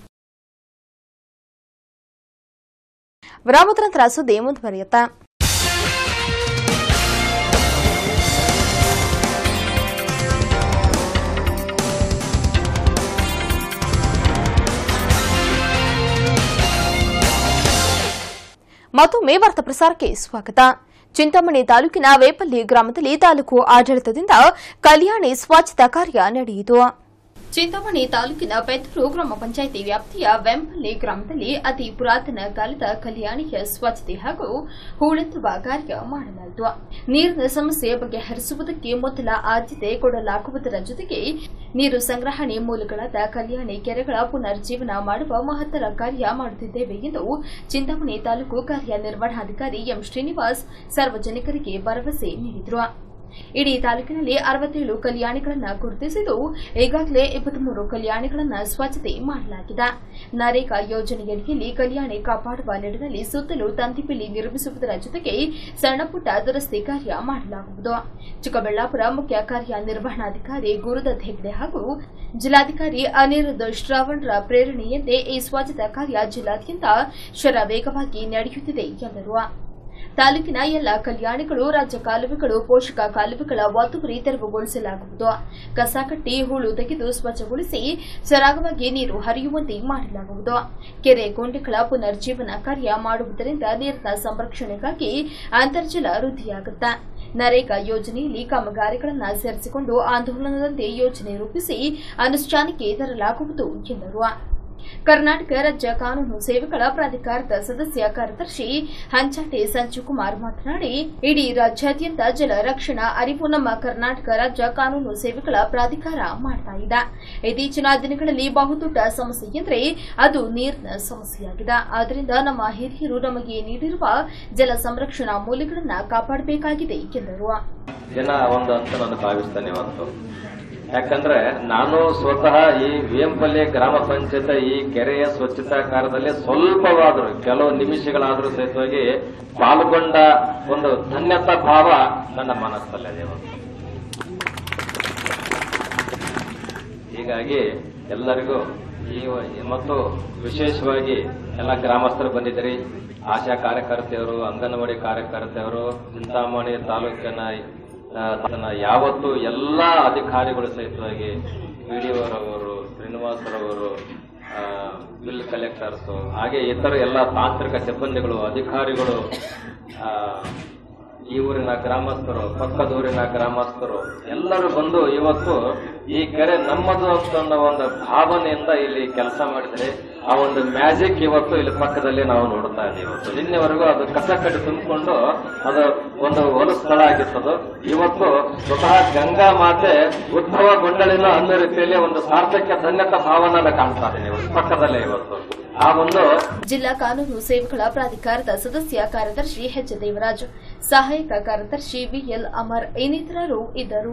[SPEAKER 1] ವಿರಾಮದ ನಂತರ ಸುದ್ದಿ ಮುಂದುವರಿಯುತ್ತೆ ಮತ್ತೊಮ್ಮೆ ವಾರ್ತಾ ಪ್ರಸಾರಕ್ಕೆ ಸ್ವಾಗತ ಚಿಂತಾಮಣಿ ತಾಲೂಕಿನ ವೇಪಲ್ಲಿ ಗ್ರಾಮದಲ್ಲಿ ತಾಲೂಕು ಆಡಳಿತದಿಂದ ಕಲ್ಯಾಣಿ ಸ್ವಚ್ಛತಾ ಕಾರ್ಯ ನಡೆಯಿತು ಚಿಂತಾಮಣಿ ತಾಲೂಕಿನ ಪೆತ್ತೂರು ಗ್ರಾಮ ಪಂಚಾಯಿತಿ ವ್ಯಾಪ್ತಿಯ ವೆಂಪಲ್ಲಿ ಗ್ರಾಮದಲ್ಲಿ ಅತಿ ಪುರಾತನ ಕಾಲದ ಕಲ್ಯಾಣಿಯ ಸ್ವಚ್ಛತೆ ಹಾಗೂ ಹೂಳೆತ್ತುವ ಕಾರ್ಯ ಮಾಡಲಾಯಿತು ನೀರಿನ ಸಮಸ್ಯೆ ಬಗೆಹರಿಸುವುದಕ್ಕೆ ಮೊದಲ ಆದ್ಯತೆ ಕೊಡಲಾಗುವುದರ ಜೊತೆಗೆ ನೀರು ಸಂಗ್ರಹಣೆ ಮೂಲಗಳಾದ ಕಲ್ಯಾಣಿ ಕೆರೆಗಳ ಪುನರ್ಜೀವನ ಮಾಡುವ ಮಹತ್ತರ ಕಾರ್ಯ ಮಾಡುತ್ತಿದ್ದೇವೆ ಎಂದು ಚಿಂತಾಮಣಿ ತಾಲೂಕು ಕಾರ್ಯನಿರ್ವಹಣಾಧಿಕಾರಿ ಎಂ ಶ್ರೀನಿವಾಸ್ ಸಾರ್ವಜನಿಕರಿಗೆ ಭರವಸೆ ನೀಡಿದರು ಇಡೀ ತಾಲೂಕಿನಲ್ಲಿ ಅರವತ್ತೇಳು ಕಲ್ಯಾಣಿಗಳನ್ನು ಗುರುತಿಸಿದ್ದು ಈಗಾಗಲೇ ಇಪ್ಪತ್ಮೂರು ಕಲ್ಯಾಣಿಗಳನ್ನು ಸ್ವಚ್ಛತೆ ಮಾಡಲಾಗಿದೆ ನರೇಗಾ ಯೋಜನೆಯಡಿಯಲ್ಲಿ ಕಲ್ಯಾಣಿ ಕಾಪಾಡುವ ನಿಟ್ಟಿನಲ್ಲಿ ಸುತ್ತಲೂ ತಂತಿಪಿಲ್ಲಿ ನಿರ್ಮಿಸುವುದರ ಜೊತೆಗೆ ಸಣ್ಣಪುಟ್ಟ ದುರಸ್ತಿ ಕಾರ್ಯ ಮಾಡಲಾಗುವುದು ಚಿಕ್ಕಬಳ್ಳಾಪುರ ಮುಖ್ಯ ಕಾರ್ಯನಿರ್ವಹಣಾಧಿಕಾರಿ ಗುರುದತ್ ಹೆಗ್ಡೆ ಹಾಗೂ ಜಿಲ್ಲಾಧಿಕಾರಿ ಅನಿರುದ್ಧ ಶ್ರಾವಣ್ರ ಪ್ರೇರಣೆಯಂತೆ ಈ ಸ್ವಚ್ಛತಾ ಕಾರ್ಯ ಜಿಲ್ಲಾದ್ಯಂತ ಶರವೇಗವಾಗಿ ನಡೆಯುತ್ತಿದೆ ಎಂದರು ತಾಲೂಕಿನ ಎಲ್ಲ ಕಲ್ಯಾಣಿಗಳು ರಾಜ್ಯ ಕಾಲುವೆಗಳು ಪೋಷಕ ಕಾಲುವೆಗಳ ಒತ್ತುವರಿ ತೆರವುಗೊಳಿಸಲಾಗುವುದು ಕಸ ಕಟ್ಟಿ ಹೂಳು ತೆಗೆದು ಸ್ವಚ್ಛಗೊಳಿಸಿ ಸರಾಗವಾಗಿ ನೀರು ಹರಿಯುವಂತೆ ಮಾಡಲಾಗುವುದು ಕೆರೆ ಗೊಂಡೆಗಳ ಪುನರ್ಜೀವನ ಕಾರ್ಯ ಮಾಡುವುದರಿಂದ ನೀರಿನ ಸಂರಕ್ಷಣೆಗಾಗಿ ಅಂತರ್ಜಲ ವೃದ್ಧಿಯಾಗುತ್ತೆ ನರೇಗಾ ಯೋಜನೆಯಲ್ಲಿ ಕಾಮಗಾರಿಗಳನ್ನು ಸೇರಿಸಿಕೊಂಡು ಆಂದೋಲನದಂತೆ ಯೋಜನೆ ರೂಪಿಸಿ ಅನುಷ್ಠಾನಕ್ಕೆ ತರಲಾಗುವುದು ಎಂದರು ಕರ್ನಾಟಕ ರಾಜ್ಯ ಕಾನೂನು ಸೇವೆಗಳ ಪ್ರಾಧಿಕಾರದ ಸದಸ್ಯ ಕಾರ್ಯದರ್ಶಿ ಹಂಚಾಟೆ ಸಂಜುಕುಮಾರ್ ಮಾತನಾಡಿ ಇಡೀ ರಾಜ್ಯಾದ್ಯಂತ ಜಲ ರಕ್ಷಣಾ ಅರಿವು ನಮ್ಮ ಕರ್ನಾಟಕ ರಾಜ್ಯ ಕಾನೂನು ಸೇವೆಗಳ ಪ್ರಾಧಿಕಾರ ಮಾಡ್ತಾ ಇದೆ ಇತ್ತೀಚಿನ ದಿನಗಳಲ್ಲಿ ಬಹುದೊಡ್ಡ ಸಮಸ್ಯೆ ಎಂದರೆ ಅದು ನೀರಿನ ಸಮಸ್ಯೆಯಾಗಿದೆ ಆದ್ದರಿಂದ ನಮ್ಮ ಹಿರಿಯರು ನಮಗೆ ನೀಡಿರುವ ಜಲ ಸಂರಕ್ಷಣಾ ಮೌಲ್ಯಗಳನ್ನು ಕಾಪಾಡಬೇಕಾಗಿದೆ ಎಂದರು
[SPEAKER 6] ದಿನ ಒಂದು ಅಂತ ನಾನು ಭಾವಿಸ್ತೇನೆ ಇವತ್ತು ಯಾಕಂದ್ರೆ ನಾನು ಸ್ವತಃ ಈ ವೇಂಪಲ್ಲಿ ಗ್ರಾಮ ಪಂಚಾಯತ್ ಈ ಕೆರೆಯ ಸ್ವಚ್ಛತಾ ಕಾರ್ಯದಲ್ಲಿ ಸ್ವಲ್ಪವಾದರೂ ಕೆಲವು ನಿಮಿಷಗಳಾದರೂ ಸಹಿತವಾಗಿ ಪಾಲ್ಗೊಂಡ ಒಂದು ಧನ್ಯತಾ ಭಾವ ನನ್ನ ಮನಸ್ಸಲ್ಲಿದೆ ಇವತ್ತು ಹೀಗಾಗಿ ಎಲ್ಲರಿಗೂ ಈ ಮತ್ತು ವಿಶೇಷವಾಗಿ ಎಲ್ಲ ಗ್ರಾಮಸ್ಥರು ಬಂದಿದ್ದೀರಿ ಆಶಾ ಕಾರ್ಯಕರ್ತೆಯರು ಅಂಗನವಾಡಿ ಕಾರ್ಯಕರ್ತೆಯರು ಚಿಂತಾಮಣಿ ತಾಲೂಕಿನ ಆ, ತನ್ನ ಯಾವತ್ತು ಎಲ್ಲ ಅಧಿಕಾರಿಗಳು ಸಹಿತವಾಗಿ ಪಿಡಿಒರವರು ಶ್ರೀನಿವಾಸ ಕಲೆಕ್ಟರ್ಸ್ ಹಾಗೆ ಇತರ ಎಲ್ಲ ತಾಂತ್ರಿಕ ಸಿಬ್ಬಂದಿಗಳು ಅಧಿಕಾರಿಗಳು ಆ, ಈ ಊರಿನ ಗ್ರಾಮಸ್ಥರು ಪಕ್ಕದ ಊರಿನ ಗ್ರಾಮಸ್ಥರು ಎಲ್ಲರೂ ಬಂದು ಇವತ್ತು ಈ ಕೆರೆ ನಮ್ಮದು ಅಂತ ಅನ್ನೋ ಒಂದು ಭಾವನೆಯಿಂದ ಇಲ್ಲಿ ಕೆಲಸ ಮಾಡಿದ್ರೆ ಆ ಒಂದು ಮ್ಯಾಜಿಕ್ ಇವತ್ತು ಇಲ್ಲಿ ಪಕ್ಕದಲ್ಲಿ ನಾವು ನೋಡ್ತಾ ಇದ್ದೀವಿ ಇವತ್ತು ನಿನ್ನೆವರೆಗೂ ಅದು ಕಸ ಕಟ್ಟಿ ತುಂಬಿಕೊಂಡು ಅದು ಒಂದು ಹೊಲ ಸ್ಥಳ ಆಗಿತ್ತದು ಇವತ್ತು ಸ್ವತಃ ಗಂಗಾ ಮಾತೆ ಉದ್ಭವ ಗೊಂಡಳಿನ ಅನ್ನೋ ರೀತಿಯಲ್ಲಿ ಒಂದು ಸಾರ್ಥಕ್ಯ ಧನ್ಯತಾ ಭಾವನ ಕಾಣ್ತಾ ಇದ್ದೀನಿ ಇವತ್ತು ಪಕ್ಕದಲ್ಲೇ ಇವತ್ತು ಆ ಒಂದು
[SPEAKER 1] ಜಿಲ್ಲಾ ಕಾನೂನು ಸೇವೆಗಳ ಪ್ರಾಧಿಕಾರದ ಸದಸ್ಯ ಕಾರ್ಯದರ್ಶಿ ಎಚ್ ದೇವರಾಜ್ ಸಹಾಯಕ ಕಾರ್ಯದರ್ಶಿ ವಿಎಲ್ ಅಮರ್ ಇನ್ನಿತರರು ಇದ್ದರು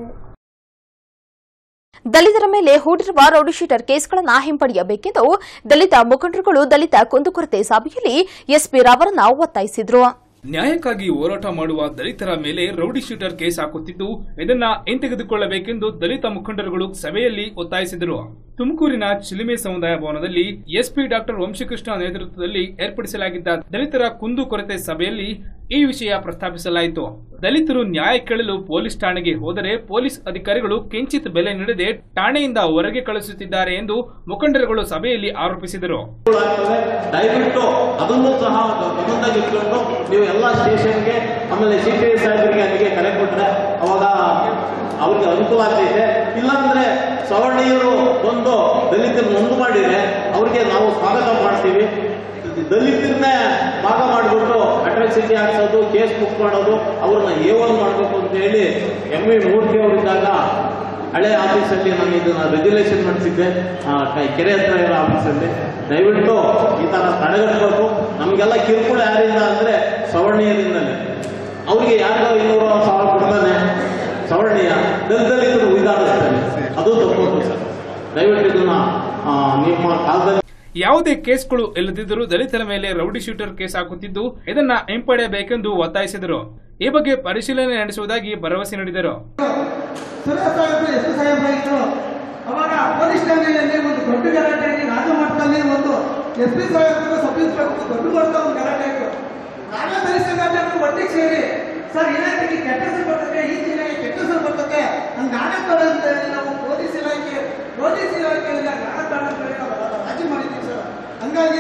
[SPEAKER 1] ದಲಿತರ ಮೇಲೆ ಹೂಡಿರುವ ರೌಡಿಶೀಟರ್ ಕೇಸ್ಗಳನ್ನು ಹಿಂಪಡೆಯಬೇಕೆಂದು ದಲಿತ ಮುಖಂಡರುಗಳು ದಲಿತ ಕುಂದುಕೊರತೆ ಸಭೆಯಲ್ಲಿ ಎಸ್ಪಿ ರವರನ್ನ ಒತ್ತಾಯಿಸಿದರು
[SPEAKER 7] ನ್ಯಾಯಕ್ಕಾಗಿ ಹೋರಾಟ ಮಾಡುವ ದಲಿತರ ಮೇಲೆ ರೌಡಿ ಶೂಟರ್ ಕೇಸ್ ಹಾಕುತ್ತಿದ್ದು ಇದನ್ನ ಹಿಂತೆಗೆದುಕೊಳ್ಳಬೇಕೆಂದು ದಲಿತ ಮುಖಂಡರುಗಳು ಸಭೆಯಲ್ಲಿ ಒತ್ತಾಯಿಸಿದರು ತುಮಕೂರಿನ ಚಿಲಿಮೆ ಸಮುದಾಯ ಭವನದಲ್ಲಿ ಎಸ್ಪಿ ಡಾಕ್ಟರ್ ವಂಶಕೃಷ್ಣ ನೇತೃತ್ವದಲ್ಲಿ ಏರ್ಪಡಿಸಲಾಗಿದ್ದ ದಲಿತರ ಕುಂದು ಕೊರತೆ ಸಭೆಯಲ್ಲಿ ಈ ವಿಷಯ ಪ್ರಸ್ತಾಪಿಸಲಾಯಿತು ದಲಿತರು ನ್ಯಾಯ ಕೇಳಲು ಪೊಲೀಸ್ ಠಾಣೆಗೆ ಹೋದರೆ ಪೊಲೀಸ್ ಅಧಿಕಾರಿಗಳು ಕಿಂಚಿತ್ ಬೆಲೆ ನೀಡದೆ ಠಾಣೆಯಿಂದ ಹೊರಗೆ ಕಳಿಸುತ್ತಿದ್ದಾರೆ ಎಂದು ಮುಖಂಡರುಗಳು ಸಭೆಯಲ್ಲಿ ಆರೋಪಿಸಿದರು
[SPEAKER 8] ಆಗ್ತವೆ ದಯವಿಟ್ಟು ಅದನ್ನು ಸಹ ಗಮನದಾಗ ಇಟ್ಕೊಂಡು ನೀವು ಎಲ್ಲ ಸ್ಟೇಷನ್ಗೆ ಆಮೇಲೆ ಸಿ ಪಿ ಸಾಹೇಬರಿಗೆ ಅಲ್ಲಿಗೆ ಕರೆ ಕೊಟ್ರೆ ಅವಾಗ ಅವ್ರಿಗೆ ಅನುಕೂಲ ಆಗ್ತೈತೆ ಇಲ್ಲಾಂದ್ರೆ ಸವರ್ಣೀಯರು ಬಂದು ದಲಿತರು ನೊಂದು ಮಾಡಿದ್ರೆ ಅವ್ರಿಗೆ ನಾವು ಸ್ವಾಗತ ಮಾಡ್ತೀವಿ ದಲಿತರನ್ನೇ ಭಾಗ ಮಾಡಿಬಿಟ್ಟು ಅಟ್ರಾಸಿಟಿ ಹಾಕ್ಸೋದು ಕೇಸ್ ಬುಕ್ ಮಾಡೋದು ಅವ್ರನ್ನ ಏವನ್ ಮಾಡಬೇಕು ಅಂತ ಹೇಳಿ ಎಂ ವಿ ಮೂರ್ತಿ ಅವರಿದ್ದಾಗ ಹಳೆ ಆಫೀಸಲ್ಲಿ ನಾನು ಇದನ್ನ ರೆಗ್ಯುಲೇಷನ್ ಮಾಡಿಸಿದ್ದೆ ಆ, ಕ- ಕೆರೆ ಹತ್ರ ಇರೋ ಆಫೀಸಲ್ಲಿ ದಯವಿಟ್ಟು ಈ ತರ ತಡೆಗಟ್ಟಬೇಕು ನಮಗೆಲ್ಲ ಕಿರುಕುಳ ಯಾರಿಂದ ಅಂದ್ರೆ ಸವರ್ಣೀಯರಿಂದಲೇ ಅವ್ರಿಗೆ ಯಾರಿಗೋ ಇನ್ನೂರು ಸಾವಿರ ಕೊಡ್ತಾನೆ ಸವರ್ಣೀಯ ದಲಿತರು ಉಯ್ದಾಡಿಸ್ತಾನೆ ಅದು ತಪ್ಪು ಸರ್ ದಯವಿಟ್ಟು ಇದನ್ನ ಆ, ನಿಮ್ಮ ಕಾಲದಲ್ಲಿ
[SPEAKER 7] ಯಾವುದೇ ಕೇಸ್ಗಳು ಇಲ್ಲದಿದ್ದರೂ ದಲಿತರ ಮೇಲೆ ರೌಡಿ ಶೂಟರ್ ಕೇಸ್ ಹಾಕುತ್ತಿದ್ದು ಇದನ್ನ ಹಿಂಪಡೆಯಬೇಕೆಂದು ಒತ್ತಾಯಿಸಿದರು ಈ ಬಗ್ಗೆ ಪರಿಶೀಲನೆ ನಡೆಸುವುದಾಗಿ ಭರವಸೆ ನೀಡಿದರು
[SPEAKER 9] ಸುರೇಶ್ ಸಾಹೇಬ್ರು ಎಸ್ ಸಾಹೇಬ್ರು ಇದ್ರು ಅವಾಗ ಪೊಲೀಸ್ ಠಾಣೆಯಲ್ಲಿ ಒಂದು ದೊಡ್ಡ ಗಲಾಟೆ ಆಗಿ ರಾಜ ಮಟ್ಟದಲ್ಲಿ ಒಂದು ಎಸ್ ಪಿ ಸಾಹೇಬ್ರು ಸಬ್ ಇನ್ಸ್ಪೆಕ್ಟರ್ ದೊಡ್ಡ ಮಟ್ಟದ ಒಂದು ಗಲಾಟೆ ಆಯಿತು ನಾವೇ ಪರಿಸ್ಥಿತಿ ಒಟ್ಟಿಗೆ ಸೇರಿ ಸರ್ ಇಲಾಖೆಗೆ ಕೆಟ್ಟ ಹೆಸರು ಬರ್ತದೆ ಈ ಜಿಲ್ಲೆಗೆ ಕೆಟ್ಟ ಹೆಸರು ಬರ್ತದೆ ಹಂಗೆ ನಾಗಬೇಡ ಅಂತ ಹೇಳಿ ನಾವು ಪೊಲೀಸ್ ಇಲಾಖೆ ಪೊಲೀಸ್ ಇಲಾಖೆಯಿಂದ ನಾಗಬೇಡ ಅಂತ ಹೇಳಿ ನಾವು ರಾಜಿ ಮಾಡಿದ್ದೀವಿ ಸರ್ ಹಂಗಾಗಿ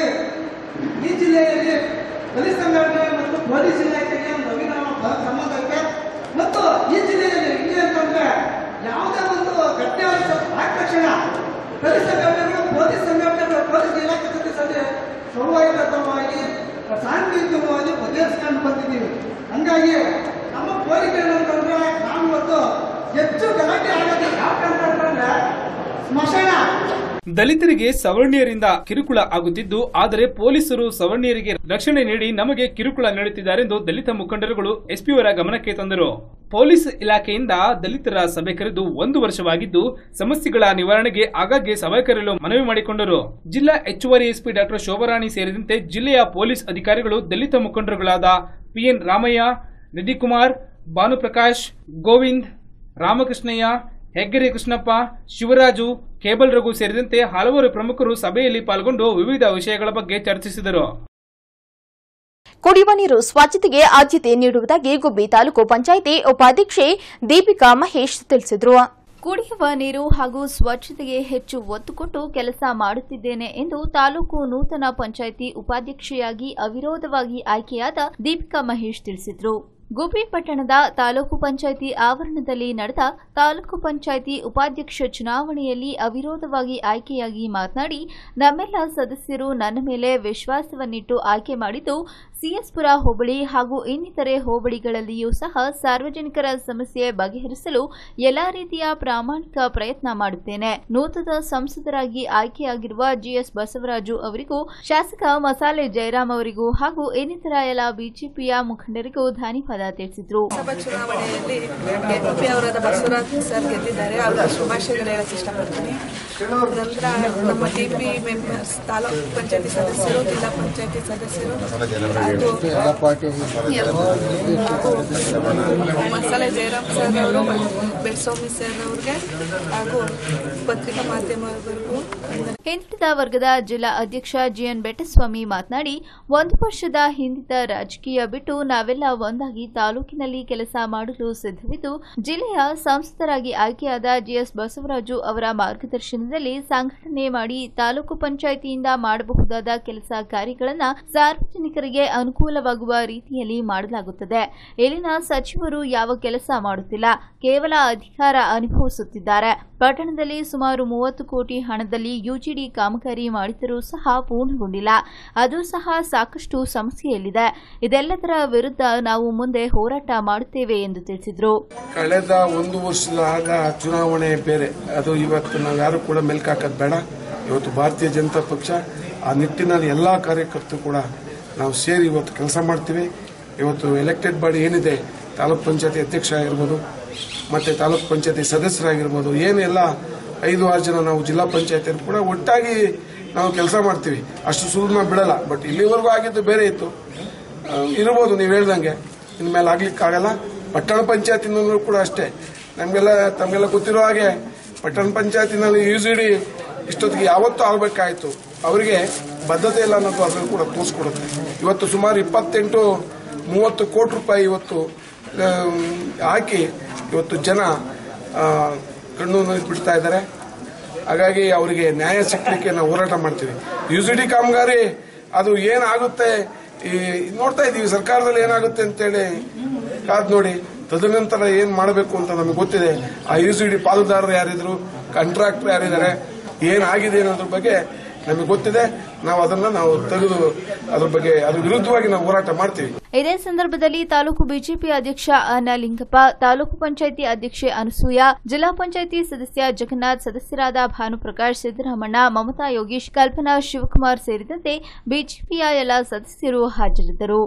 [SPEAKER 9] ಈ ಜಿಲ್ಲೆಯಲ್ಲಿ ಪೊಲೀಸ್ ಸಂಘಟನೆ ಮತ್ತು ಪೊಲೀಸ್ ಇಲಾಖೆಗೆ ಒಂದು ಅವಿನಾವ ಬ- ಸಂಬಂಧಕ್ಕೆ ಮತ್ತು ಈ ಜಿಲ್ಲೆಯಲ್ಲಿ ಇಲ್ಲಿ ಅಂತಂದ್ರೆ ಯಾವುದೇ ಒಂದು ಘಟನೆ ಆದ ಆದ ತಕ್ಷಣ ಪೊಲೀಸ್ ಸಂಘಟನೆಗಳು ಪೊಲೀಸ್ ಸಂಘಟನೆಗಳು ಪೊಲೀಸ್ ಇಲಾಖೆ ಜೊತೆ ಸದ್ಯ ಸೌಹಾರ್ದತವಾಗಿ ಶಾಂತಿಯುತವಾಗಿ ಬಗೆಹರಿಸ್ಕೊಂಡು ಬಂದಿದ್ದೀವಿ ಹಂಗಾಗಿ ನಮ್ಮ ಕೋರಿಕೆ ಏನಂತಂದ್ರೆ ನಾವು ಇವತ್ತು ಹೆಚ್ಚು ಗಲಾಟೆ ಆಗೋದು ಯಾವ ಕಾರಣ ಅಂತಂದ್ರೆ ಸ್ಮಶಾನ
[SPEAKER 7] ದಲಿತರಿಗೆ ಸವರ್ಣೀಯರಿಂದ ಕಿರುಕುಳ ಆಗುತ್ತಿದ್ದು ಆದರೆ ಪೊಲೀಸರು ಸವರ್ಣೀಯರಿಗೆ ರಕ್ಷಣೆ ನೀಡಿ ನಮಗೆ ಕಿರುಕುಳ ನೀಡುತ್ತಿದ್ದಾರೆಂದು ದಲಿತ ಮುಖಂಡರುಗಳು ಎಸ್ಪಿಯವರ ಗಮನಕ್ಕೆ ತಂದರು ಪೊಲೀಸ್ ಇಲಾಖೆಯಿಂದ ದಲಿತರ ಸಭೆ ಕರೆದು ಒಂದು ವರ್ಷವಾಗಿದ್ದು ಸಮಸ್ಯೆಗಳ ನಿವಾರಣೆಗೆ ಆಗಾಗ್ಗೆ ಸಭೆ ಕರೆಯಲು ಮನವಿ ಮಾಡಿಕೊಂಡರು ಜಿಲ್ಲಾ ಹೆಚ್ಚುವರಿ ಎಸ್ಪಿ ಡಾಕ್ಟರ್ ಶೋಭರಾಣಿ ಸೇರಿದಂತೆ ಜಿಲ್ಲೆಯ ಪೊಲೀಸ್ ಅಧಿಕಾರಿಗಳು ದಲಿತ ಮುಖಂಡರುಗಳಾದ ಪಿಎನ್ ರಾಮಯ್ಯ ನಿಧಿಕುಮಾರ್ ಭಾನುಪ್ರಕಾಶ್ ಗೋವಿಂದ್ ರಾಮಕೃಷ್ಣಯ್ಯ ಹೆಗ್ಗೆರೆ ಕೃಷ್ಣಪ್ಪ ಶಿವರಾಜು ಕೇಬಲ್ ರಘು ಸೇರಿದಂತೆ ಹಲವಾರು ಪ್ರಮುಖರು ಸಭೆಯಲ್ಲಿ ಪಾಲ್ಗೊಂಡು ವಿವಿಧ ವಿಷಯಗಳ ಬಗ್ಗೆ ಚರ್ಚಿಸಿದರು
[SPEAKER 1] ಕುಡಿಯುವ ನೀರು ಸ್ವಚ್ಛತೆಗೆ ಆದ್ಯತೆ ನೀಡುವುದಾಗಿ ಗುಬ್ಬಿ ತಾಲೂಕು ಪಂಚಾಯಿತಿ ಉಪಾಧ್ಯಕ್ಷೆ ದೀಪಿಕಾ ಮಹೇಶ್ ತಿಳಿಸಿದರು ಕುಡಿಯುವ ನೀರು ಹಾಗೂ ಸ್ವಚ್ಛತೆಗೆ ಹೆಚ್ಚು ಒತ್ತು ಕೊಟ್ಟು ಕೆಲಸ ಮಾಡುತ್ತಿದ್ದೇನೆ ಎಂದು ತಾಲೂಕು ನೂತನ ಪಂಚಾಯಿತಿ ಉಪಾಧ್ಯಕ್ಷೆಯಾಗಿ ಅವಿರೋಧವಾಗಿ ಆಯ್ಕೆಯಾದ ದೀಪಿಕಾ ಮಹೇಶ್ ತಿಳಿಸಿದರು ಗುಬ್ಬಿ ಪಟ್ಟಣದ ತಾಲೂಕು ಪಂಚಾಯಿತಿ ಆವರಣದಲ್ಲಿ ನಡೆದ ತಾಲೂಕು ಪಂಚಾಯಿತಿ ಉಪಾಧ್ಯಕ್ಷ ಚುನಾವಣೆಯಲ್ಲಿ ಅವಿರೋಧವಾಗಿ ಆಯ್ಕೆಯಾಗಿ ಮಾತನಾಡಿ ನಮ್ಮೆಲ್ಲ ಸದಸ್ಯರು ನನ್ನ ಮೇಲೆ ವಿಶ್ವಾಸವನ್ನಿಟ್ಟು ಆಯ್ಕೆ ಮಾಡಿದ್ದು ಸಿಎಸ್ಪುರ ಹೋಬಳಿ ಹಾಗೂ ಇನ್ನಿತರೆ ಹೋಬಳಿಗಳಲ್ಲಿಯೂ ಸಹ ಸಾರ್ವಜನಿಕರ ಸಮಸ್ಯೆ ಬಗೆಹರಿಸಲು ಎಲ್ಲಾ ರೀತಿಯ ಪ್ರಾಮಾಣಿಕ ಪ್ರಯತ್ನ ಮಾಡುತ್ತೇನೆ ನೂತನ ಸಂಸದರಾಗಿ ಆಯ್ಕೆಯಾಗಿರುವ ಜಿಎಸ್ ಬಸವರಾಜು ಅವರಿಗೂ ಶಾಸಕ ಮಸಾಲೆ ಜಯರಾಮ್ ಅವರಿಗೂ ಹಾಗೂ ಇನ್ನಿತರ ಎಲ್ಲ ಬಿಜೆಪಿಯ ಮುಖಂಡರಿಗೂ ಧನ್ಯವಾದ ತಿಳಿಸಿದರು
[SPEAKER 10] ಲೋಕಸಭಾ ಚುನಾವಣೆಯಲ್ಲಿ ಎನ್ಪಿ ಅವರಾದ ಬಸವರಾಜ್ ಸರ್ ಗೆದ್ದಿದ್ದಾರೆ ಅವ್ರಿಗೆ ಶುಭಾಶಯಗಳು ಹೇಳಕ್ ಇಷ್ಟಪಡ್ತೀನಿ ನಂತರ ನಮ್ಮ ಟಿ ಪಿ ಮೆಂಬರ್ಸ್ ತಾಲೂಕು ಪಂಚಾಯತಿ ಸದಸ್ಯರು ಜಿಲ್ಲಾ ಪಂಚಾಯತಿ ಸದಸ್ಯರು ಮತ್ತು ಮಸಾಲೆ ಜಯರಾಮ್ ಸರ್ ಅವರು ಬೆಳ್ಸ್ವಾಮಿ ಸರ್ ಅವ್ರಿಗೆ ಹಾಗೂ ಪತ್ರಿಕಾ ಮಾಧ್ಯಮವರೆಗೂ
[SPEAKER 1] ಹಿಂದುಳಿದ ವರ್ಗದ ಜಿಲ್ಲಾ ಅಧ್ಯಕ್ಷ ಜಿಎನ್ ಬೆಟ್ಟಸ್ವಾಮಿ ಮಾತನಾಡಿ ಒಂದು ವರ್ಷದ ಹಿಂದಿದ್ದ ರಾಜಕೀಯ ಬಿಟ್ಟು ನಾವೆಲ್ಲ ಒಂದಾಗಿ ತಾಲೂಕಿನಲ್ಲಿ ಕೆಲಸ ಮಾಡಲು ಸಿದ್ಧವಿದ್ದು ಜಿಲ್ಲೆಯ ಸಂಸದರಾಗಿ ಆಯ್ಕೆಯಾದ ಜಿಎಸ್ ಬಸವರಾಜು ಅವರ ಮಾರ್ಗದರ್ಶನದಲ್ಲಿ ಸಂಘಟನೆ ಮಾಡಿ ತಾಲೂಕು ಪಂಚಾಯಿತಿಯಿಂದ ಮಾಡಬಹುದಾದ ಕೆಲಸ ಕಾರ್ಯಗಳನ್ನು ಸಾರ್ವಜನಿಕರಿಗೆ ಅನುಕೂಲವಾಗುವ ರೀತಿಯಲ್ಲಿ ಮಾಡಲಾಗುತ್ತದೆ ಇಲ್ಲಿನ ಸಚಿವರು ಯಾವ ಕೆಲಸ ಮಾಡುತ್ತಿಲ್ಲ ಕೇವಲ ಅಧಿಕಾರ ಅನುಭವಿಸುತ್ತಿದ್ದಾರೆ ಪಟ್ಟಣದಲ್ಲಿ ಸುಮಾರು ಮೂವತ್ತು ಕೋಟಿ ಹಣದಲ್ಲಿ ಯುಜಿಡಿ ಕಾಮಗಾರಿ ಮಾಡಿದರೂ ಸಹ ಪೂರ್ಣಗೊಂಡಿಲ್ಲ ಅದು ಸಹ ಸಾಕಷ್ಟು ಸಮಸ್ಯೆಯಲ್ಲಿದೆ ಇದೆಲ್ಲದರ ವಿರುದ್ಧ ನಾವು ಮುಂದೆ ಹೋರಾಟ ಮಾಡುತ್ತೇವೆ ಎಂದು ತಿಳಿಸಿದರು
[SPEAKER 11] ಕಳೆದ ಒಂದು ವರ್ಷದ ಚುನಾವಣೆ ಬೇರೆ ಅದು ಇವತ್ತು ನಾವು ಯಾರು ಕೂಡ ಮೆಲ್ಕಾಕೋದು ಬೇಡ ಇವತ್ತು ಭಾರತೀಯ ಜನತಾ ಪಕ್ಷ ಆ ನಿಟ್ಟಿನಲ್ಲಿ ಎಲ್ಲ ಕಾರ್ಯಕರ್ತರು ಕೂಡ ನಾವು ಸೇರಿ ಇವತ್ತು ಕೆಲಸ ಮಾಡ್ತೀವಿ ಇವತ್ತು ಎಲೆಕ್ಟೆಡ್ ಬಾಡಿ ಏನಿದೆ ತಾಲೂಕ್ ಪಂಚಾಯತಿ ಅಧ್ಯಕ್ಷ ಆಗಿರ್ಬೋದು ಮತ್ತೆ ತಾಲೂಕ್ ಪಂಚಾಯತಿ ಸದಸ್ಯರಾಗಿರ್ಬೋದು ಏನೆಲ್ಲ ಐದು ಆರು ಜನ ನಾವು ಜಿಲ್ಲಾ ಪಂಚಾಯತಿಯಲ್ಲಿ ಕೂಡ ಒಟ್ಟಾಗಿ ನಾವು ಕೆಲಸ ಮಾಡ್ತೀವಿ ಅಷ್ಟು ಸುಲಭ ಬಿಡಲ್ಲ ಬಟ್ ಇಲ್ಲಿವರೆಗೂ ಆಗಿದ್ದು ಬೇರೆ ಇತ್ತು ಆ, ಇರ್ಬೋದು ನೀವು ಹೇಳ್ದಂಗೆ ಇನ್ಮೇಲೆ ಆಗ್ಲಿಕ್ಕಾಗಲ್ಲ ಪಟ್ಟಣ ಪಂಚಾಯತಿನಲ್ಲೂ ಕೂಡ ಅಷ್ಟೇ ನಮಗೆಲ್ಲ ತಮಗೆಲ್ಲ ಗೊತ್ತಿರೋ ಹಾಗೆ ಪಟ್ಟಣ ಪಂಚಾಯತಿನಲ್ಲಿ ಯು ಸಿ ಡಿ ಇಷ್ಟೊತ್ತಿಗೆ ಯಾವತ್ತೂ ಆಗಬೇಕಾಯಿತು ಅವರಿಗೆ ಬದ್ಧತೆ ಇಲ್ಲ ಅನ್ನೋದು ಅದನ್ನು ಕೂಡ ತೋರಿಸ್ಕೊಡುತ್ತೆ ಇವತ್ತು ಸುಮಾರು ಇಪ್ಪತ್ತೆಂಟು ಮೂವತ್ತು ಕೋಟಿ ರೂಪಾಯಿ ಇವತ್ತು ಆ, ಹಾಕಿ ಇವತ್ತು ಜನ ಆ, ಕಣ್ಣು ಬಿಡ್ತಾ ಇದ್ದಾರೆ ಹಾಗಾಗಿ ಅವರಿಗೆ ನ್ಯಾಯ ಸಿಕ್ಕಲಿಕ್ಕೆ ನಾವು ಹೋರಾಟ ಮಾಡ್ತೀವಿ ಯು ಸಿ ಡಿ ಕಾಮಗಾರಿ ಅದು ಏನಾಗುತ್ತೆ ಈ ನೋಡ್ತಾ ಇದ್ದೀವಿ ಸರ್ಕಾರದಲ್ಲಿ ಏನಾಗುತ್ತೆ ಅಂತೇಳಿ ಕಾದ್ ನೋಡಿ ತದನಂತರ ಏನ್ ಮಾಡಬೇಕು ಅಂತ ನಮಗೆ ಗೊತ್ತಿದೆ ಆ ಯು ಸಿ ಡಿ ಪಾಲುದಾರರು ಯಾರಿದ್ರು ಕಾಂಟ್ರಾಕ್ಟರ್ ಯಾರಿದ್ದಾರೆ ಏನಾಗಿದೆ ಅನ್ನೋದ್ರ ಬಗ್ಗೆ ನಮಗೆ ಗೊತ್ತಿದೆ ನಾವು ಅದನ್ನ ನಾವು ತೆಗೆದು ಅದ್ರ ಬಗ್ಗೆ ಅದ್ರ ವಿರುದ್ಧವಾಗಿ ನಾವು ಹೋರಾಟ ಮಾಡ್ತೀವಿ
[SPEAKER 1] ಇದೇ ಸಂದರ್ಭದಲ್ಲಿ ತಾಲೂಕು ಬಿಜೆಪಿ ಅಧ್ಯಕ್ಷ ಅನ ಲಿಂಗಪ್ಪ ತಾಲೂಕು ಪಂಚಾಯಿತಿ ಅಧ್ಯಕ್ಷೆ ಅನಸೂಯ ಜಿಲ್ಲಾ ಪಂಚಾಯಿತಿ ಸದಸ್ಯ ಜಗನ್ನಾಥ್ ಸದಸ್ಯರಾದ ಭಾನುಪ್ರಕಾಶ್ ಸಿದ್ದರಾಮಣ್ಣ ಮಮತಾ ಯೋಗೀಶ್ ಕಲ್ಪನಾ ಶಿವಕುಮಾರ್ ಸೇರಿದಂತೆ ಬಿಜೆಪಿಯ ಎಲ್ಲ ಸದಸ್ಯರು ಹಾಜರಿದ್ದರು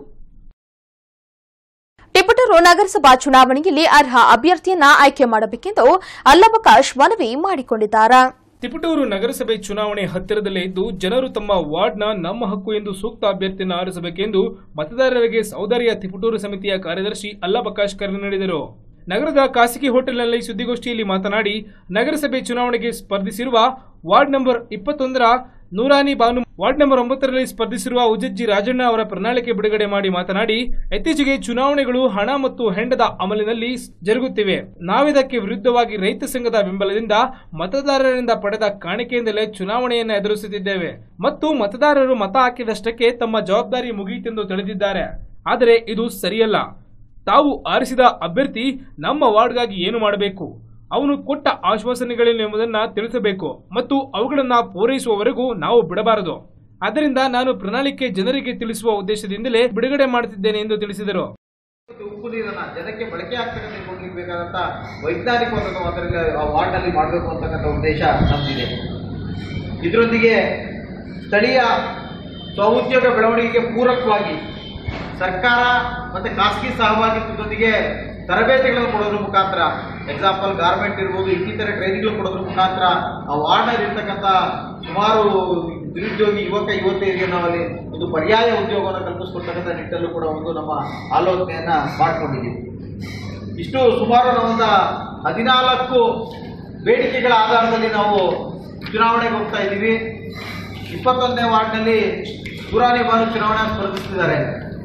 [SPEAKER 12] ತಿಪಟೂರು ನಗರಸಭಾ ಚುನಾವಣೆಯಲ್ಲಿ ಅರ್ಹ ಅಭ್ಯರ್ಥಿಯನ್ನ ಆಯ್ಕೆ ಮಾಡಬೇಕೆಂದು ಅಲ್ಲವಕಾಶ್ ಮನವಿ ಮಾಡಿಕೊಂಡಿದ್ದಾರೆ
[SPEAKER 7] ತಿಪಟೂರು ನಗರಸಭೆ ಚುನಾವಣೆ ಹತ್ತಿರದಲ್ಲೇ ಇದ್ದು ಜನರು ತಮ್ಮ ವಾರ್ಡ್ನ ನಮ್ಮ ಹಕ್ಕು ಎಂದು ಸೂಕ್ತ ಅಭ್ಯರ್ಥಿಯನ್ನು ಆರಿಸಬೇಕೆಂದು ಮತದಾರರಿಗೆ ಸೌದರ್ಯ ತಿಪಟೂರು ಸಮಿತಿಯ ಕಾರ್ಯದರ್ಶಿ ಅಲ್ಲಬಕಾಶ್ ಕರೆ ನೀಡಿದರು ನಗರದ ಖಾಸಗಿ ಹೋಟೆಲ್ನಲ್ಲಿ ಸುದ್ದಿಗೋಷ್ಠಿಯಲ್ಲಿ ಮಾತನಾಡಿ ನಗರಸಭೆ ಚುನಾವಣೆಗೆ ಸ್ಪರ್ಧಿಸಿರುವ ವಾರ್ಡ್ ನಂಬರ್ ಇಪ್ಪತ್ತೊಂದರ ನೂರಾನಿ ಬಾನು ವಾರ್ಡ್ ನಂಬರ್ ಒಂಬತ್ತರಲ್ಲಿ ಸ್ಪರ್ಧಿಸಿರುವ ಉಜಜ್ಜಿ ರಾಜಣ್ಣ ಅವರ ಪ್ರಣಾಳಿಕೆ ಬಿಡುಗಡೆ ಮಾಡಿ ಮಾತನಾಡಿ ಇತ್ತೀಚೆಗೆ ಚುನಾವಣೆಗಳು ಹಣ ಮತ್ತು ಹೆಂಡದ ಅಮಲಿನಲ್ಲಿ ಜರುಗುತ್ತಿವೆ ನಾವಿದಕ್ಕೆ ವಿರುದ್ಧವಾಗಿ ರೈತ ಸಂಘದ ಬೆಂಬಲದಿಂದ ಮತದಾರರಿಂದ ಪಡೆದ ಕಾಣಿಕೆಯಿಂದಲೇ ಚುನಾವಣೆಯನ್ನು ಎದುರಿಸುತ್ತಿದ್ದೇವೆ ಮತ್ತು ಮತದಾರರು ಮತ ಹಾಕಿದಷ್ಟಕ್ಕೆ ತಮ್ಮ ಜವಾಬ್ದಾರಿ ಮುಗಿಯಿತೆಂದು ತಿಳಿದಿದ್ದಾರೆ ಆದರೆ ಇದು ಸರಿಯಲ್ಲ ತಾವು ಆರಿಸಿದ ಅಭ್ಯರ್ಥಿ ನಮ್ಮ ವಾರ್ಡ್ಗಾಗಿ ಏನು ಮಾಡಬೇಕು ಅವನು ಕೊಟ್ಟ ಆಶ್ವಾಸನೆಗಳೇನು ಎಂಬುದನ್ನು ತಿಳಿಸಬೇಕು ಮತ್ತು ಅವುಗಳನ್ನು ಪೂರೈಸುವವರೆಗೂ ನಾವು ಬಿಡಬಾರದು ಆದ್ದರಿಂದ ನಾನು ಪ್ರಣಾಳಿಕೆ ಜನರಿಗೆ ತಿಳಿಸುವ ಉದ್ದೇಶದಿಂದಲೇ ಬಿಡುಗಡೆ ಮಾಡುತ್ತಿದ್ದೇನೆ ಎಂದು ತಿಳಿಸಿದರು
[SPEAKER 13] ಉಪ್ಪು ನೀರನ್ನ ಜನಕ್ಕೆ ಬಳಕೆ ಆಗ್ತಕ್ಕಂಥ ಕೊಡ್ಲಿಕ್ಕೆ ಬೇಕಾದಂತ ವೈಜ್ಞಾನಿಕವಾದ ಅದರಲ್ಲಿ ಆ ವಾರ್ಡ್ನಲ್ಲಿ ಮಾಡಬೇಕು ಅಂತಕ್ಕಂಥ ಉದ್ದೇಶ ನಮ್ದಿದೆ ಇದರೊಂದಿಗೆ ಸ್ಥಳೀಯ ಸ್ವಉದ್ಯೋಗ ಬೆಳವಣಿಗೆಗೆ ಪೂರಕವಾಗಿ ಸರ್ಕಾರ ಮತ್ತೆ ಖಾಸಗಿ ಸಹಭಾಗಿತ್ವದೊಂದಿಗೆ ತರಬೇತಿಗಳನ್ನು ಕೊಡೋದ್ರ ಮುಖಾಂತರ ಎಕ್ಸಾಂಪಲ್ ಗಾರ್ಮೆಂಟ್ ಇರ್ಬೋದು ಇನ್ನಿತರ ಟ್ರೈನಿಂಗ್ಗಳು ಕೊಡೋದ್ರ ಮುಖಾಂತರ ಆ ವಾರ್ಡ್ನಲ್ಲಿ ಇರ್ತಕ್ಕಂಥ ಸುಮಾರು ನಿರುದ್ಯೋಗಿ ಯುವಕ ಯುವತಿಯರಿಗೆ ನಾವಲ್ಲಿ ಒಂದು ಪರ್ಯಾಯ ಉದ್ಯೋಗವನ್ನು ಕಲ್ಪಿಸ್ಕೊಡ್ತಕ್ಕಂಥ ನಿಟ್ಟಲ್ಲೂ ಕೂಡ ಒಂದು ನಮ್ಮ ಆಲೋಚನೆಯನ್ನ ಮಾಡ್ಕೊಂಡಿದ್ದೀವಿ ಇಷ್ಟು ಸುಮಾರು ನಾವೊಂದು ಹದಿನಾಲ್ಕು ಬೇಡಿಕೆಗಳ ಆಧಾರದಲ್ಲಿ ನಾವು ಚುನಾವಣೆಗೆ ಹೋಗ್ತಾ ಇದ್ದೀವಿ ಇಪ್ಪತ್ತೊಂದನೇ ವಾರ್ಡ್ನಲ್ಲಿ ಸುರಾನಿ ಬಾನು ಚುನಾವಣೆ ಸ್ಪರ್ಧಿಸ್ತಿದ್ದಾರೆ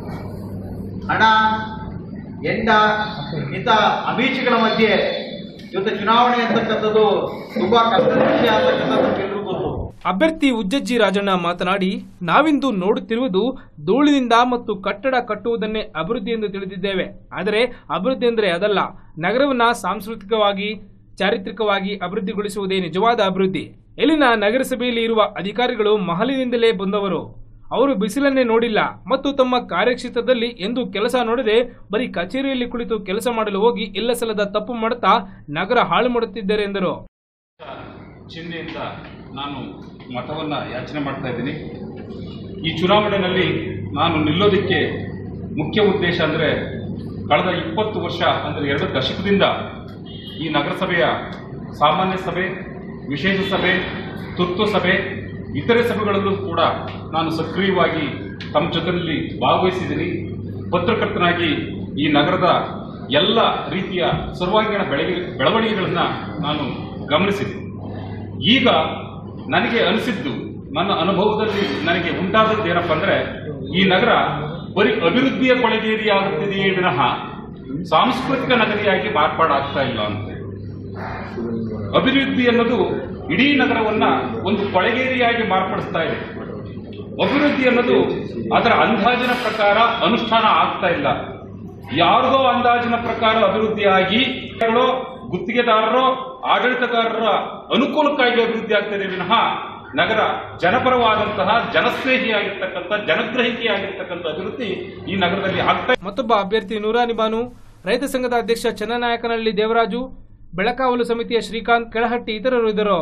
[SPEAKER 13] ಹಣ ಎಂಡ ಇಂಥ ಅಮೀಚಿಗಳ ಮಧ್ಯೆ ಇವತ್ತು ಚುನಾವಣೆ ಅಂತಕ್ಕಂಥದ್ದು ತುಂಬಾ ಕಷ್ಟದ ವಿಷಯ ಅಂತಕ್ಕಂಥದ್ದು ಎಲ್ರಿಗೂ ಗೊತ್ತು
[SPEAKER 7] ಅಭ್ಯರ್ಥಿ ಉಜ್ಜಜ್ಜಿ ರಾಜಣ್ಣ ಮಾತನಾಡಿ ನಾವಿಂದು ನೋಡುತ್ತಿರುವುದು ಧೂಳಿನಿಂದ ಮತ್ತು ಕಟ್ಟಡ ಕಟ್ಟುವುದನ್ನೇ ಅಭಿವೃದ್ಧಿ ಎಂದು ತಿಳಿದಿದ್ದೇವೆ ಆದರೆ ಅಭಿವೃದ್ಧಿ ಎಂದರೆ ಅದಲ್ಲ ನಗರವನ್ನ ಸಾಂಸ್ಕೃತಿಕವಾಗಿ ಚಾರಿತ್ರಿಕವಾಗಿ ಅಭಿವೃದ್ಧಿಗೊಳಿಸುವುದೇ ನಿಜವಾದ ಅಭಿವೃದ್ಧಿ ಇಲ್ಲಿನ ನಗರಸಭೆಯಲ್ಲಿ ಇರುವ ಅಧಿಕಾರಿಗಳು ಮಹಲಿನಿಂದಲೇ ಬಂದವರು ಅವರು ಬಿಸಿಲನ್ನೇ ನೋಡಿಲ್ಲ ಮತ್ತು ತಮ್ಮ ಕಾರ್ಯಕ್ಷೇತ್ರದಲ್ಲಿ ಎಂದು ಕೆಲಸ ನೋಡದೆ ಬರೀ ಕಚೇರಿಯಲ್ಲಿ ಕುಳಿತು ಕೆಲಸ ಮಾಡಲು ಹೋಗಿ ಇಲ್ಲ ಸಲ್ಲದ ತಪ್ಪು ಮಾಡುತ್ತಾ ನಗರ ಹಾಳು ಮಾಡುತ್ತಿದ್ದಾರೆ ಎಂದರು
[SPEAKER 14] ಚಿಹ್ನೆಯಿಂದ ನಾನು ಮತವನ್ನು ಯಾಚನೆ ಮಾಡ್ತಾ ಇದ್ದೀನಿ ಈ ಚುನಾವಣೆಯಲ್ಲಿ ನಾನು ನಿಲ್ಲೋದಕ್ಕೆ ಮುಖ್ಯ ಉದ್ದೇಶ ಅಂದರೆ ಕಳೆದ ಇಪ್ಪತ್ತು ವರ್ಷ ಅಂದರೆ ಎರಡು ದಶಕದಿಂದ ಈ ನಗರಸಭೆಯ ಸಾಮಾನ್ಯ ಸಭೆ ವಿಶೇಷ ಸಭೆ ತುರ್ತು ಸಭೆ ಇತರೆ ಸಭೆಗಳಲ್ಲೂ ಕೂಡ ನಾನು ಸಕ್ರಿಯವಾಗಿ ತಮ್ಮ ಜೊತೆಯಲ್ಲಿ ಭಾಗವಹಿಸಿದ್ದೀನಿ ಪತ್ರಕರ್ತನಾಗಿ ಈ ನಗರದ ಎಲ್ಲ ರೀತಿಯ ಸರ್ವಾಂಗೀಣ ಬೆಳಗಿ ಬೆಳವಣಿಗೆಗಳನ್ನ ನಾನು ಗಮನಿಸಿದೆ ಈಗ ನನಗೆ ಅನಿಸಿದ್ದು ನನ್ನ ಅನುಭವದಲ್ಲಿ ನನಗೆ ಉಂಟಾದದ್ದು ಏನಪ್ಪ ಅಂದ್ರೆ ಈ ನಗರ ಬರೀ ಅಭಿವೃದ್ಧಿಯ ಕೊಳಗೇರಿಯಾಗುತ್ತಿದೆಯೇ ವಿನಃ ಸಾಂಸ್ಕೃತಿಕ ನಗರಿಯಾಗಿ ಮಾರ್ಪಾಡಾಗ್ತಾ ಇಲ್ಲ ಅಂತ ಅಭಿವೃದ್ಧಿ ಅನ್ನೋದು ಇಡೀ ನಗರವನ್ನ ಒಂದು ಕೊಳಗೇರಿಯಾಗಿ ಮಾರ್ಪಡಿಸ್ತಾ ಇದೆ ಅಭಿವೃದ್ಧಿ ಅನ್ನೋದು ಅದರ ಅಂದಾಜಿನ ಪ್ರಕಾರ ಅನುಷ್ಠಾನ ಆಗ್ತಾ ಇಲ್ಲ ಯಾರಿಗೋ ಅಂದಾಜಿನ ಪ್ರಕಾರ ಅಭಿವೃದ್ಧಿಯಾಗಿ ಗಳು, ಗುತ್ತಿಗೆದಾರರು ಆಡಳಿತಗಾರರ ಅನುಕೂಲಕ್ಕಾಗಿ ಅಭಿವೃದ್ಧಿ ಆಗ್ತದೆ ವಿನಃ ನಗರ ಜನಪರವಾದಂತಹ ಜನಸ್ನೇಹಿಯಾಗಿರ್ತಕ್ಕಂಥ ಜನಗ್ರಹಿಕೆಯಾಗಿರ್ತಕ್ಕಂಥ ಅಭಿವೃದ್ಧಿ ಈ ನಗರದಲ್ಲಿ ಆಗ್ತಾ
[SPEAKER 7] ಮತ್ತೊಬ್ಬ ಅಭ್ಯರ್ಥಿ ನೂರಾನಿ ಬಾನು ರೈತ ಸಂಘದ ಅಧ್ಯಕ್ಷ ಚನ್ನನಾಯಕನಹಳ್ಳಿ ದೇವರಾಜು ಬೆಳಕಾವಲು ಸಮಿತಿಯ ಶ್ರೀಕಾಂತ್ ಕೆಳಹಟ್ಟಿ ಇತರರು ಇದ್ದರು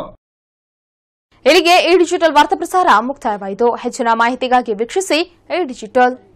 [SPEAKER 12] ಇಲ್ಲಿಗೆ ಈ ಡಿಜಿಟಲ್ ವಾರ್ತಾ ಪ್ರಸಾರ ಮುಕ್ತಾಯವಾಯಿತು ಹೆಚ್ಚಿನ ಮಾಹಿತಿಗಾಗಿ ವೀಕ್ಷಿಸಿ ಈ ಡಿಜಿಟಲ್